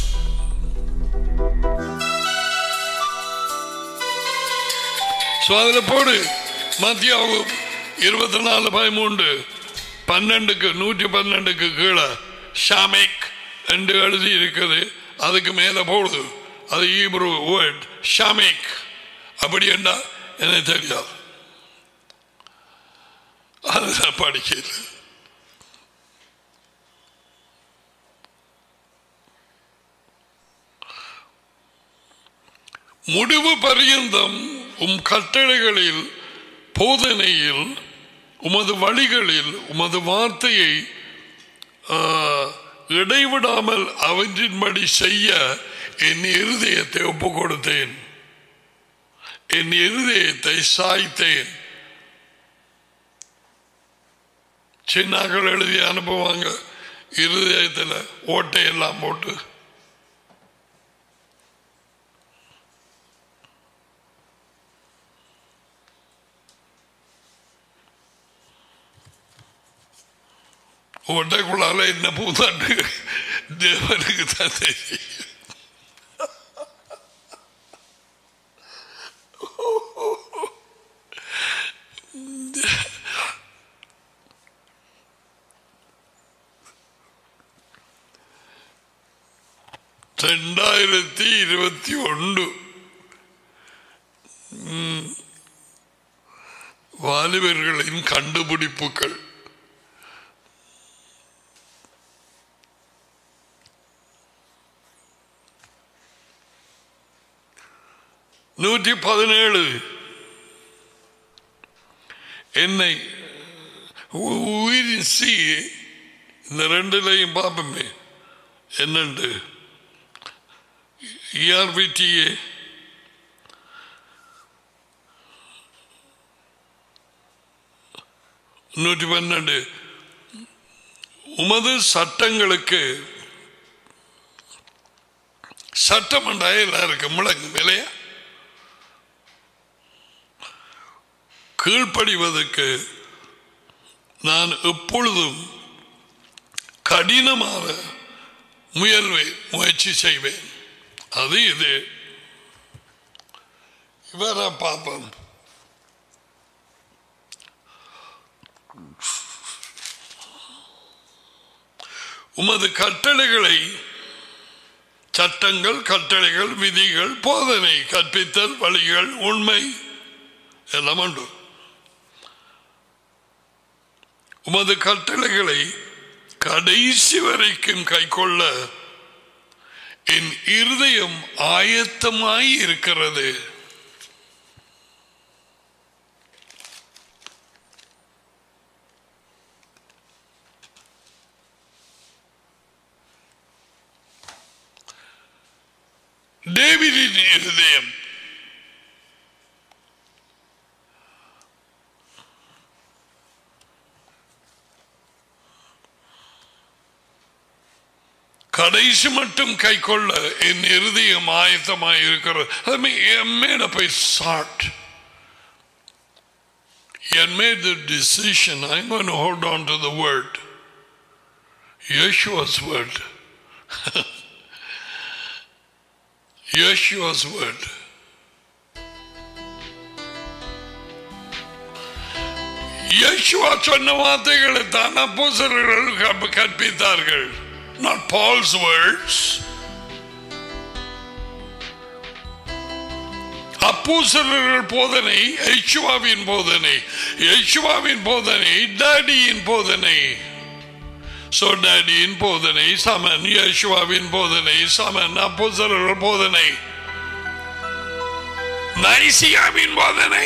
So, அதுல போடு மத்தியாவும் இருபத்தி நாலு பதிமூன்று பன்னெண்டுக்கு நூற்றி பன்னெண்டுக்கு கீழே ஷாமிக் என்று எழுதி இருக்குது அதுக்கு மேல போடுது அது ஈப்ரு வேர்ட் ஷாமிக் அப்படி என்ன எனக்கு தெரியாது அதுதான் படிக்கல முடிவு பரியந்தம் உம் கட்டளைகளில் போதனையில் உமது வழிகளில் உமது வார்த்தையை ஆ, இடைவிடாமல் அவற்றின்படி செய்ய என் இருதயத்தை ஒப்புக் கொடுத்தேன் என் இருதயத்தை சாய்த்தேன் சின்னாக்கள் எழுதி அனுப்புவாங்க இருதயத்தில் ஓட்டையெல்லாம் போட்டு ஓட்டைக்குள்ளால என்ன பூந்தாண்டு தேவனுக்கு தான் தெரியும் ரெண்டாயிரத்தி இருபத்தி ஒன்று ம். வாலிபர்களின் கண்டுபிடிப்புகள் நூற்றி பதினேழு என்னை உ- உயிரின் சி இந்த ரெண்டுலையும் பார்ப்போமே என்னண்டு இஆர்பிடிஏ நூற்றி பன்னெண்டு உமது சட்டங்களுக்கு சட்டம் எல்லாம் இருக்கு முழங்கு இல்லையா கீழ்ப்படிவதற்கு நான் எப்பொழுதும் கடினமாக முயல்வேன் முயற்சி செய்வேன் அது இது இவரை பார்ப்போம் உமது கட்டளைகளை சட்டங்கள் கட்டளைகள் விதிகள் போதனை கற்பித்தல் வழிகள் உண்மை எல்லாம் உண்டு உமது கட்டளைகளை கடைசி வரைக்கும் கைக்கொள்ள என் இருதயம் ஆயத்தமாய் இருக்கிறது டேவிடின் இருதயம் கடைசி மட்டும் கை கொள்ள என் இருதயம் ஆயத்தமாய் இருக்கிறது I mean, I made up a sort. And made the decision, I'm going to hold on to the word. Yeshua's word. Yeshua's word. Yeshua சொன்ன வார்த்தைகளை தான் அப்போஸ்தலர்கள் கற்ப- கற்பித்தார்கள் not Paul's words அப்போஸ்தலர்கள் போதனை யேசுவாவின் போதனை யேசுவாவின் போதனை டாடியின் போதனை சோ டாடியின் போதனை சமன் யேசுவாவின் போதனை சமன் அப்போஸ்தலர்கள் போதனை நைசியாவின் போதனை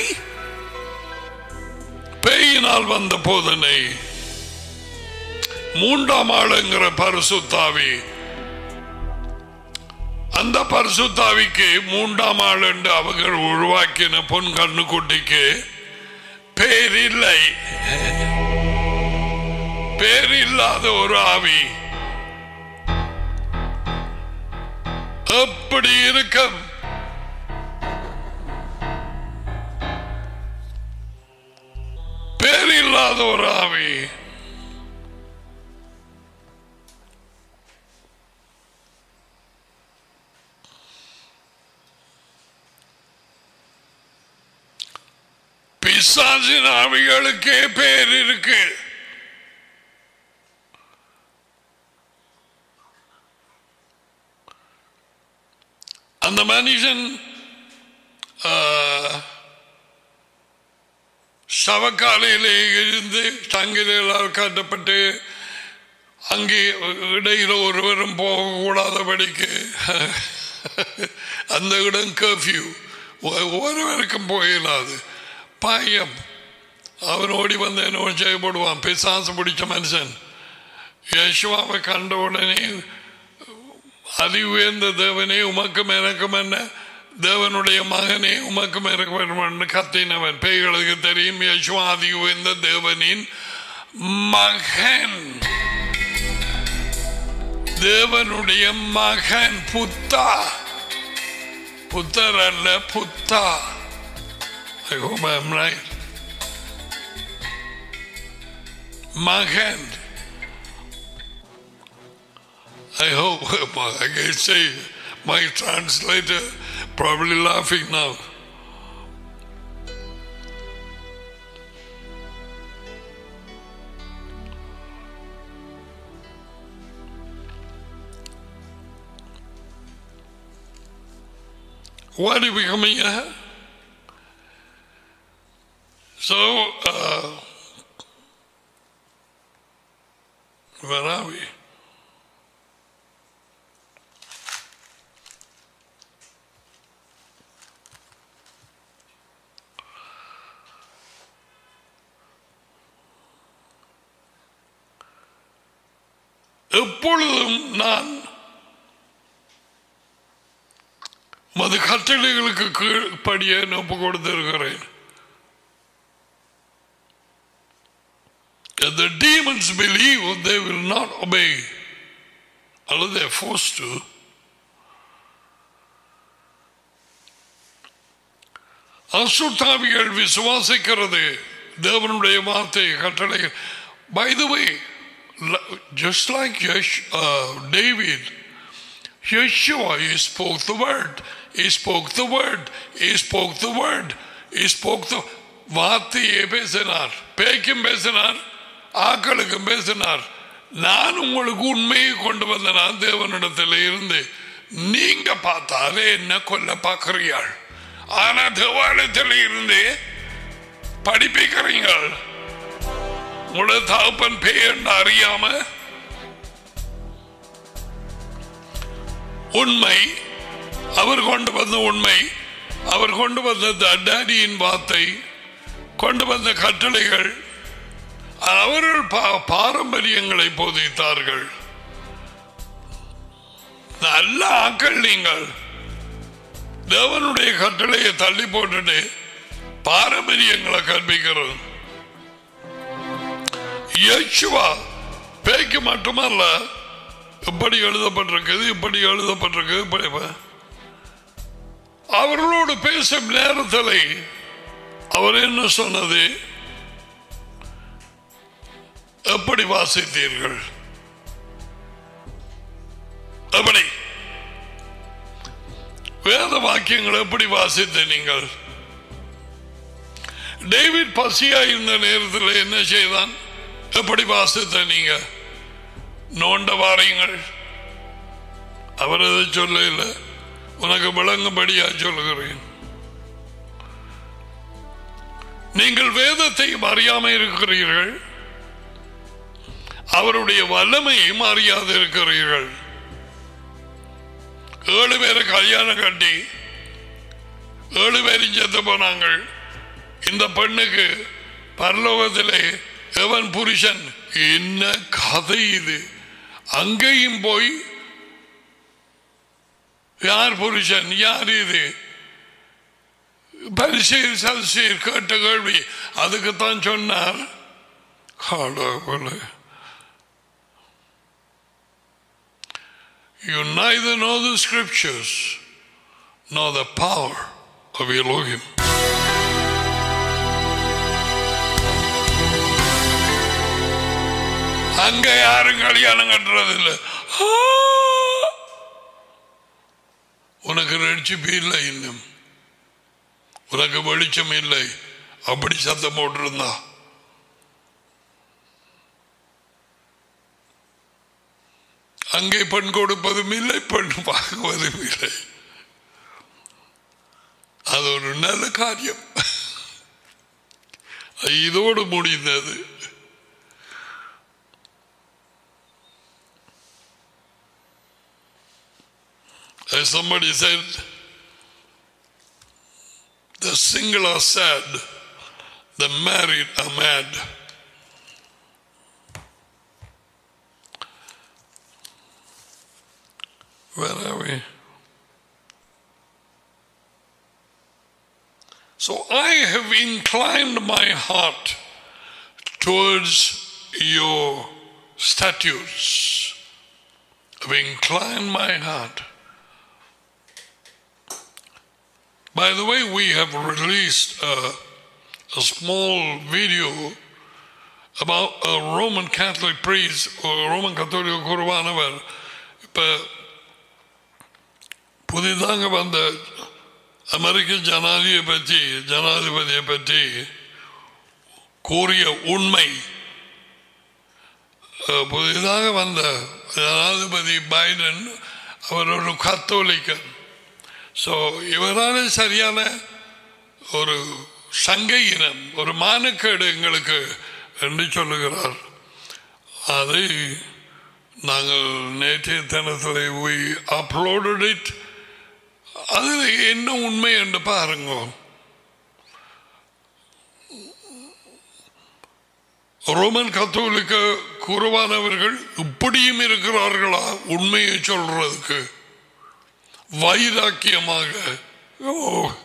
பேயினால் வந்த போதனை மூன்றாம் ஆளுங்கிற பரிசுத்தாவி அந்த பரிசுத்தாவிக்கு மூன்றாம் ஆள் என்று அவர்கள் உருவாக்கின பொன் கண்ணுக்குட்டிக்கு பேர் இல்லை பேர் இல்லாத ஒரு ஆவி எப்படி இருக்கும் பேர் இல்லாத ஒரு ஆவி பிசாசின் ஆவிகளுக்கே பேர் இருக்கு அந்த மனுஷன் ஆ, சவக்காலையிலே இருந்து சங்கிலால் காட்டப்பட்டு அங்கே இடையில் ஒருவரும் போகக்கூடாதபடிக்கு அந்த இடம் கர்ஃப்யூ ஒருவருக்கும் போயிடாது பாயம் அவன் ஓடி வந்து என்ன செய்யப்படுவான் பிசாசு பிடிச்ச மனுஷன் யேசுவாவை கண்ட உடனே அதி உயர்ந்த தேவனே உமக்கும் எனக்கும் என்ன தேவனுடைய மகனே உமக்கும் எனக்கு வேண்டும் கத்தினவன் பேய்களுக்கு தெரியும் யேசுவா அதி உயர்ந்த தேவனின் மகன் தேவனுடைய மகன் புத்தா புத்தர் அல்ல Buddha I hope I'm right. மகன் I hope I can say my translator probably laughing now. Why did we come here? So, uh, where are we? எப்பொழுதும் நான் மது கட்டளைகளுக்கு கீழ்ப்படிய ஒப்பு கொடுத்திருக்கிறேன் If the demons believe they will not obey, although they are forced to, அசுத்தாவிகள் விசுவாசிக்கிறது தேவனுடைய வார்த்தை கட்டளை by the way just like யஷ் David Yeshua, he spoke the word. He spoke the word. He spoke the word. He spoke the வார்த்தையே பேசினார் பேய்க்கும் பேசினார் ஆக்களுக்கும் பேசினார் நான் உங்களுக்கு உண்மையை கொண்டு வந்த நான் தேவனிடத்தில் இருந்து நீங்க பார்த்தாலே என்ன கொல்ல பார்க்கிறீர்கள் ஆனா தேவாலயத்தில் இருந்து படிப்பிக்கிறீங்க உங்களோட தகப்பன் பெயர் அறியாம உண்மை அவர் கொண்டு வந்த உண்மை அவர் கொண்டு வந்த டேடியின் வார்த்தை கொண்டு வந்த கட்டளைகள் அவர்கள் பா- பாரம்பரியங்களை போதித்தார்கள் நல்ல ஆக்கள் நீங்கள் தேவனுடைய கட்டளையை தள்ளி போட்டுட்டு பாரம்பரியங்களை கற்பிக்கிறது யேசுவா பேய்க்கு மட்டுமல்ல இப்படி எழுதப்பட்டிருக்குது இப்படி எழுதப்பட்டிருக்கு இப்படி ப- அவர்களோடு பேசும் நேரத்தில் அவர் என்ன சொன்னது எப்படி வாசித்தீர்கள் எப்படி வேத வாக்கியங்களை எப்படி வாசித்த நீங்கள் டேவிட் பசியா இருந்த நேரத்தில் என்ன செய்தான் எப்படி வாசித்த நீங்க நோண்ட வாரீங்கள் அவர் அதை சொல்ல இல்லை உனக்கு விளங்கும்படியா சொல்லுகிறேன் நீங்கள் வேதத்தையும் அறியாம இருக்கிறீர்கள் அவருடைய வல்லமையும் அறியாது இருக்கிறீர்கள் ஏழு பேரை கல்யாணம் கட்டி ஏழு பேரும் செத்து போனாங்கள் இந்த பெண்ணுக்கு பரலோகத்திலே எவன் புருஷன் என்ன கதை இது அங்கேயும் போய் யார் புருஷன் யார் இது பரிசீல் சல்சீர் கேட்ட கேள்வி அதுக்குத்தான் சொன்னார் கடவுளே. You neither know the scriptures nor the power of Elohim. அங்க யாரும் கல்யாணம் கட்டுறது இல்லை உனக்கு ரட்சிப்பு இல்லை இன்னும் உனக்கு வெளிச்சம் இல்லை அப்படி சத்தம் போட்டிருந்தா அங்கே பெண் கொடுப்பதும் இல்லை பெண் வாங்குவதும் இல்லை அது ஒரு நல்ல காரியம் அது இதோடு முடிந்தது As somebody said, the single are sad, the married are mad. Where are we? So I have inclined my heart towards your statutes. I've inclined my heart. By the way, we have released a, a small video about a Roman Catholic priest or Roman Catholic குருவானவர் இப்போ புதிதாக வந்த அமெரிக்க ஜனாதிபதியை பற்றி ஜனாதிபதியை பற்றி கூறிய உண்மை அஹ், புதிதாக வந்த ஜனாதிபதி பைடன் அவர் ஒரு கத்தோலிக்கன் ஸோ இவரான சரியான ஒரு சங்கை இனம் ஒரு மானக்கேடு எங்களுக்கு என்று சொல்லுகிறார் அதை நாங்கள் நேற்றைய தினத்தில் we uploaded it அதில் என்ன உண்மை என்று பாருங்க ரோமன் கத்தோலிக்க குருவானவர்கள் இப்படியும் இருக்கிறார்களா உண்மையை சொல்றதுக்கு வைராக்கியமாக ஓ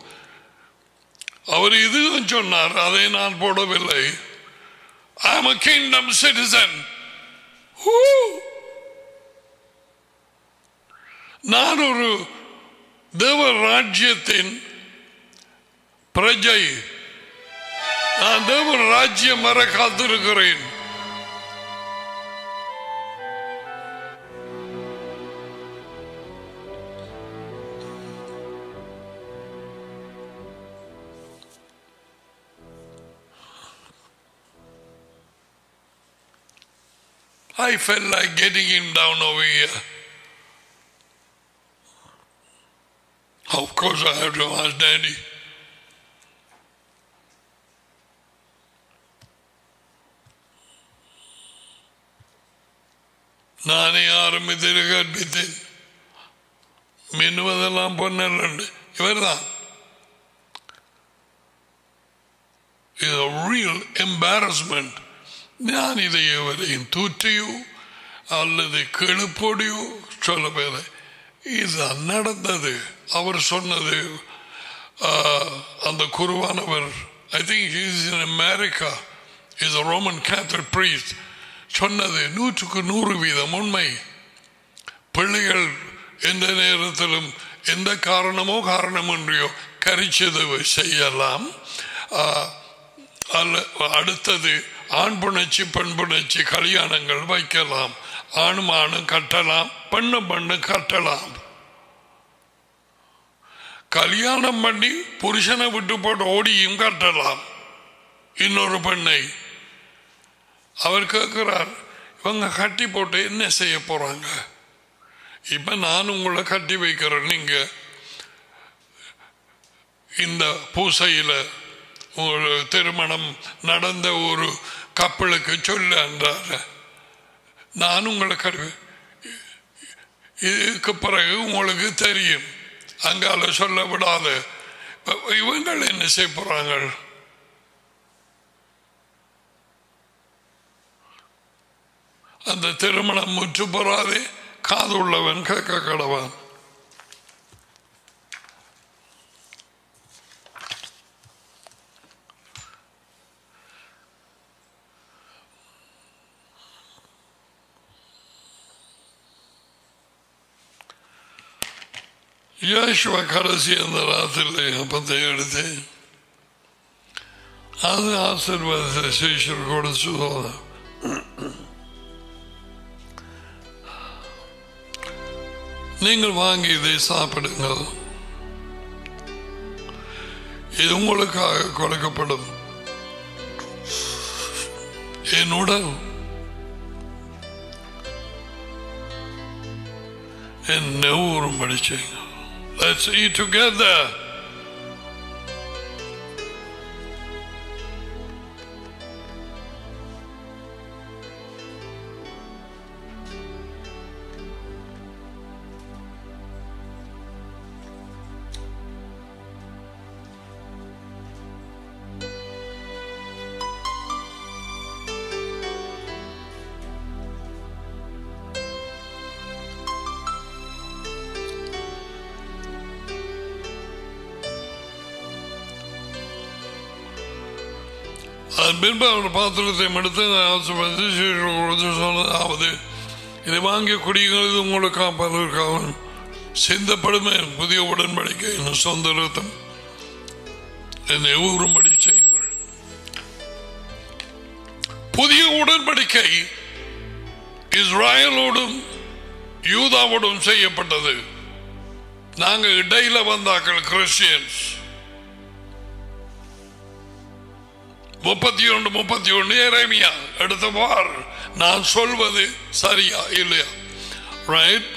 அவர் இதுதான் சொன்னார் அதை நான் போடவில்லை I am a kingdom citizen Who? நான் ஒரு தேவ ராஜ்யத்தின் பிரஜை நான் தேவ ராஜ்யம் வர காத்திருக்கிறேன் I felt like getting him down over here. Of course, I have to ask Daddy. நானே ஆரம்பித்தேன் கற்பித்தேன் மின்னுவதெல்லாம் பொன்னல் இவர் தான் இது ரியல் எம்பாரஸ்மெண்ட் ഞാൻ ഇത് எவரையும் தூற்றியோ அல்லது கெழுப்பொடியோ சொல்ல பேர இது நடந்தது அவர் சொன்னது ஆஹ், அந்த குருவானவர் I think is in America is Roman Catholic priest சொன்னது நூற்றுக்கு நூறு வீதம் உண்மை பிள்ளைகள் எந்த நேரத்திலும் எந்த காரணமோ காரணமின்றியோ கரிச்சதவு செய்யலாம் ஆஹ், அல்ல அடுத்தது ஆண் புணர்ச்சி பெண் புணர்ச்சி கல்யாணங்கள் வைக்கலாம் ஆணும் ஆணும் கட்டலாம் பெண்ணு பெண்ணு கட்டலாம் கல்யாணம் பண்ணி புருஷனை விட்டு போட்டு ஓடியும் கட்டலாம் இன்னொரு பெண்ணை அவர் கேட்கிறார் இவங்க கட்டி போட்டு என்ன செய்ய போறாங்க இப்ப நான் உங்களை கட்டி வைக்கிறேன் நீங்க இந்த பூசையில ஒரு திருமணம் நடந்த ஒரு கப்பலுக்கு சொல்ல என்றார் நான் உங்களை கரு இதுக்கு பிறகு உங்களுக்கு தெரியும் அங்கால சொல்ல விடாத இப்ப இவங்கள் என்ன செய்ய போறாங்க அந்த திருமணம் முற்று பெறாதே காது உள்ளவன் கேட்க கடவான் யோசுவ கடைசி அந்த ராத்திரில அப்பத்தை எடுத்து அது ஆசீர்வாதத்தை சீஷர் கொடுத்து நீங்கள் வாங்கி இதை சாப்பிடுங்கள் இது உங்களுக்காக கொடுக்கப்படும் என் உடல் என் நெவ்வூரும் படிச்சீங்க Let's eat together. அதன் பின்பு அவர் பாத்திரத்தை எடுத்து ஆசீர்வதித்து சீஷர்களுக்கு கொடுத்து சொன்னதாவது இதை வாங்கி குடியுங்கள் இது உங்களுக்காக பலருக்காக சிந்தப்படுமே புதிய உடன்படிக்கை என் சொந்த ரத்தம் என்னை ஊறும்படி செய்யுங்கள் புதிய உடன்படிக்கை இஸ்ராயலோடும் யூதாவோடும் செய்யப்பட்டது நாங்க இடையில வந்தாக்கள் கிறிஸ்டியன்ஸ் முப்பத்தி ஒன்று முப்பத்தி ஒன்று எரேமியா எடுத்த பார் நான் சொல்வது சரியா இல்லையா ரைட்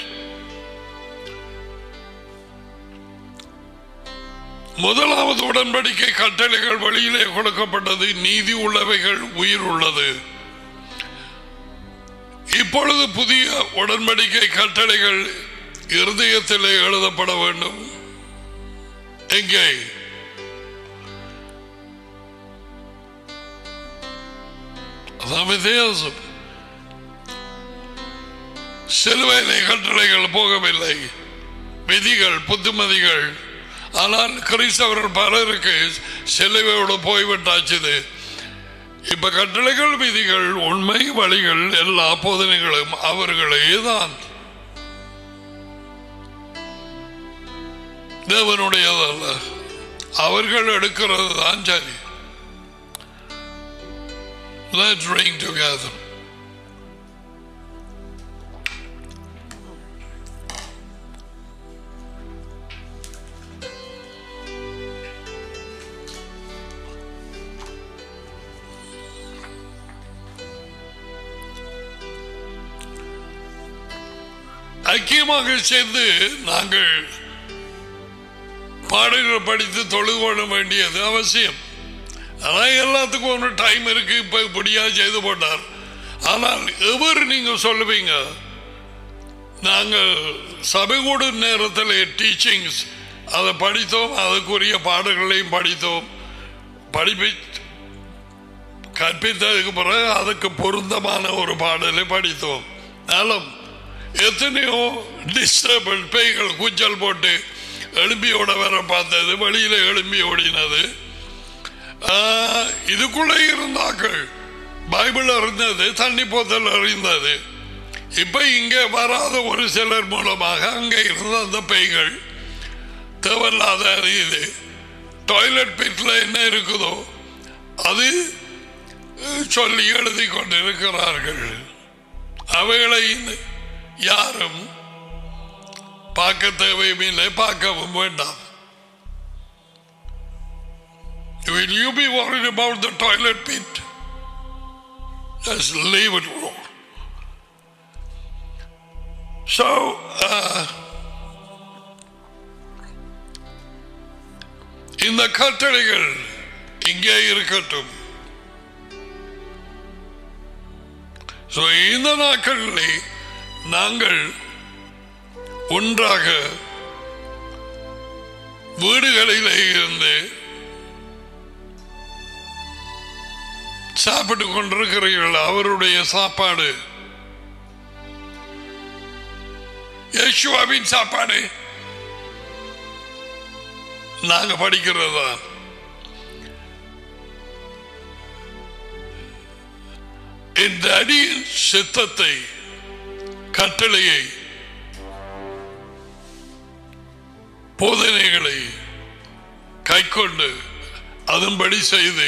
முதலாவது உடன்படிக்கை கட்டளைகள் வழியிலே கொடுக்கப்பட்டது நீதி உள்ளவைகள் உயிர் உள்ளது இப்பொழுது புதிய உடன்படிக்கை கட்டளைகள் இருதயத்திலே எழுதப்பட வேண்டும் எங்கே அதான் வித்தியாசம் சிலுவையிலே கட்டளைகள் போகவில்லை விதிகள் புத்துமதிகள் ஆனால் கிறிஸ்தவர்கள் பலருக்கு சிலுவையோடு போய்விட்டாச்சுது இப்ப கட்டளைகள் விதிகள் உண்மை வழிகள் எல்லா போதனைகளும் அவர்களே தான் தேவனுடையதல்ல அவர்கள் எடுக்கிறது தான் சரி Let's ring together. ஐக்கியமாக சேர்ந்து நாங்கள் பாடல்கள் படித்து தொழுது கொள்ள வேண்டியது அவசியம் அதான் எல்லாத்துக்கும் ஒரு டைம் இருக்கு இப்ப இப்படியா செய்து போட்டார் ஆனால் எவர் நீங்க சொல்லுவீங்க நாங்கள் சபை கூடும் நேரத்தில் டீச்சிங்ஸ் அதை படித்தோம் அதுக்குரிய பாடங்களையும் படித்தோம் படிப்பி கற்பித்ததுக்கு பிறகு அதுக்கு பொருத்தமான ஒரு பாடலை படித்தோம் நலம் எத்தனையோ டிஸ்டர்பல் பேய்கள் கூச்சல் போட்டு எழும்பியோட வர பார்த்தது வெளியில எழும்பி ஓடினது ஆஹ், இதுக்குள்ளே இருந்தாக்கள் பைபிள் அறிந்தது தண்ணி போத்தல் அறிந்தது இப்ப இங்கே வராத ஒரு சிலர் மூலமாக அங்கே இருந்த அந்த பேய்கள் தேவையில்லாத அறியுது டாய்லெட் பிட்ல என்ன இருக்குதோ அது அஹ், சொல்லி எழுதி கொண்டிருக்கிறார்கள் அவைகளை யாரும் பார்க்க தேவையும் இல்லை பார்க்கவும் வேண்டாம் Will you be worried about the toilet pit? Just leave it alone. So, uh, இந்த கட்டளைகள் இங்கே இருக்கட்டும் So, இந்த நாட்களிலே நாங்கள் ஒன்றாக வீடுகளிலே இருந்து சாப்பிட்டு கொண்டிருக்கிறீர்கள் அவருடைய சாப்பாடு யேசுவாவின் சாப்பாடு நாங்க படிக்கிறதா இந்த அடியின் சித்தத்தை கட்டளையை போதனைகளை கைக்கொண்டு அதன்படி செய்து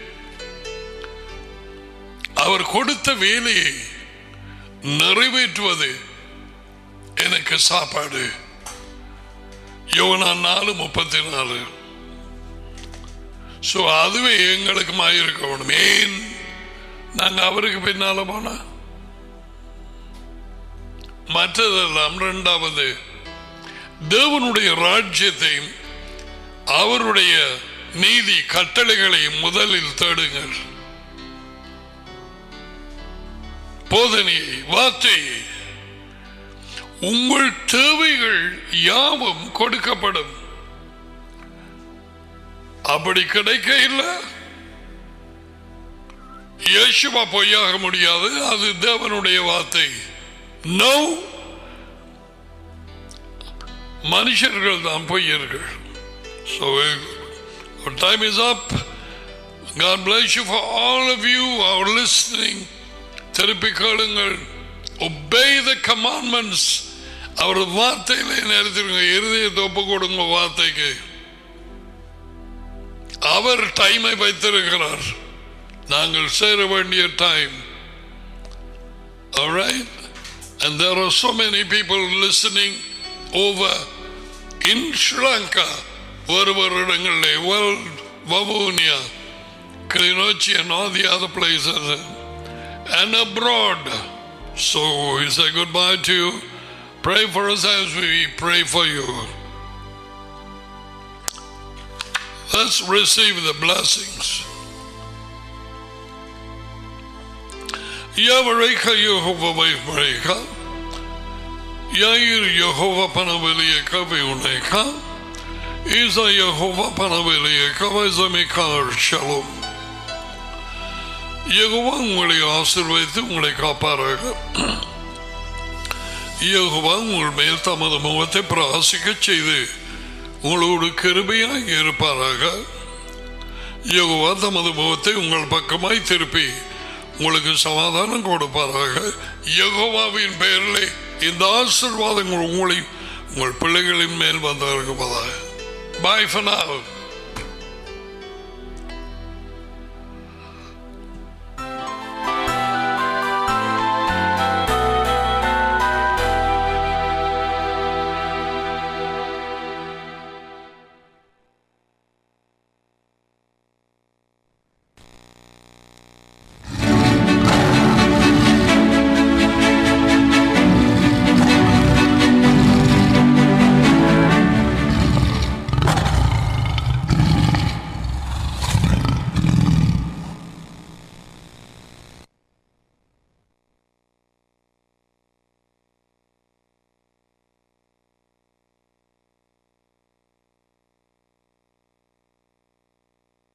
அவர் கொடுத்த வேலையை நிறைவேற்றுவது எனக்கு சாப்பாடு யோனா நாலு முப்பத்தி நாலு ஸோ அதுவே எங்களுக்கு இருக்கணும் ஏன் நாங்க அவருக்கு பின்னால போனா மற்றதெல்லாம் இரண்டாவது தேவனுடைய ராஜ்யத்தையும் அவருடைய நீதி கட்டளைகளையும் முதலில் தேடுங்கள் போதனையை வார்த்தையை உங்கள் தேவைகள் யாவும் கொடுக்கப்படும் அப்படி கிடைக்க இல்லை இயேசுவா பொய்யாக முடியாது அது தேவனுடைய வார்த்தை நோ மனுஷர்கள் தான் பொய்யர்கள் So, our time is up. God bless you for all of you who are listening. திருப்பி கேளுங்கள் obey the commandments அவர் வார்த்தையில நிறுத்திடுங்க இருதயத்தை ஒப்பு கொடுங்க வார்த்தைக்கு அவர் டைமை வைத்திருக்கிறார் நாங்கள் சேர வேண்டிய time Alright? And there are so many people listening over in Sri Lanka, ஒரு இடங்களிலே world, Vavonia, Klinochi and all the other places, and abroad. So we say goodbye to you. Pray for us as we pray for you. Let's receive the blessings. Yavareka Yehovah Vaifmareka. Yair Yehovah Panaveliyeka Viuneka. Isa Yehovah Panaveliyeka Vaizamika Shalom. யகுவா உங்களை ஆசிர்வதித்து உங்களை காப்பாராக யகுவா உங்கள் மேல் தமது முகத்தை பிரகாசிக்கச் செய்து உங்களோடு கிருபையாய் இருப்பாராக யகுவா தமது முகத்தை உங்கள் பக்கமாய் திருப்பி உங்களுக்கு சமாதானம் கொடுப்பாராக யகோவாவின் பெயரிலே இந்த ஆசிர்வாதங்கள் உங்களை உங்கள் பிள்ளைகளின் மேல் வந்திருப்பதாக பாய் for now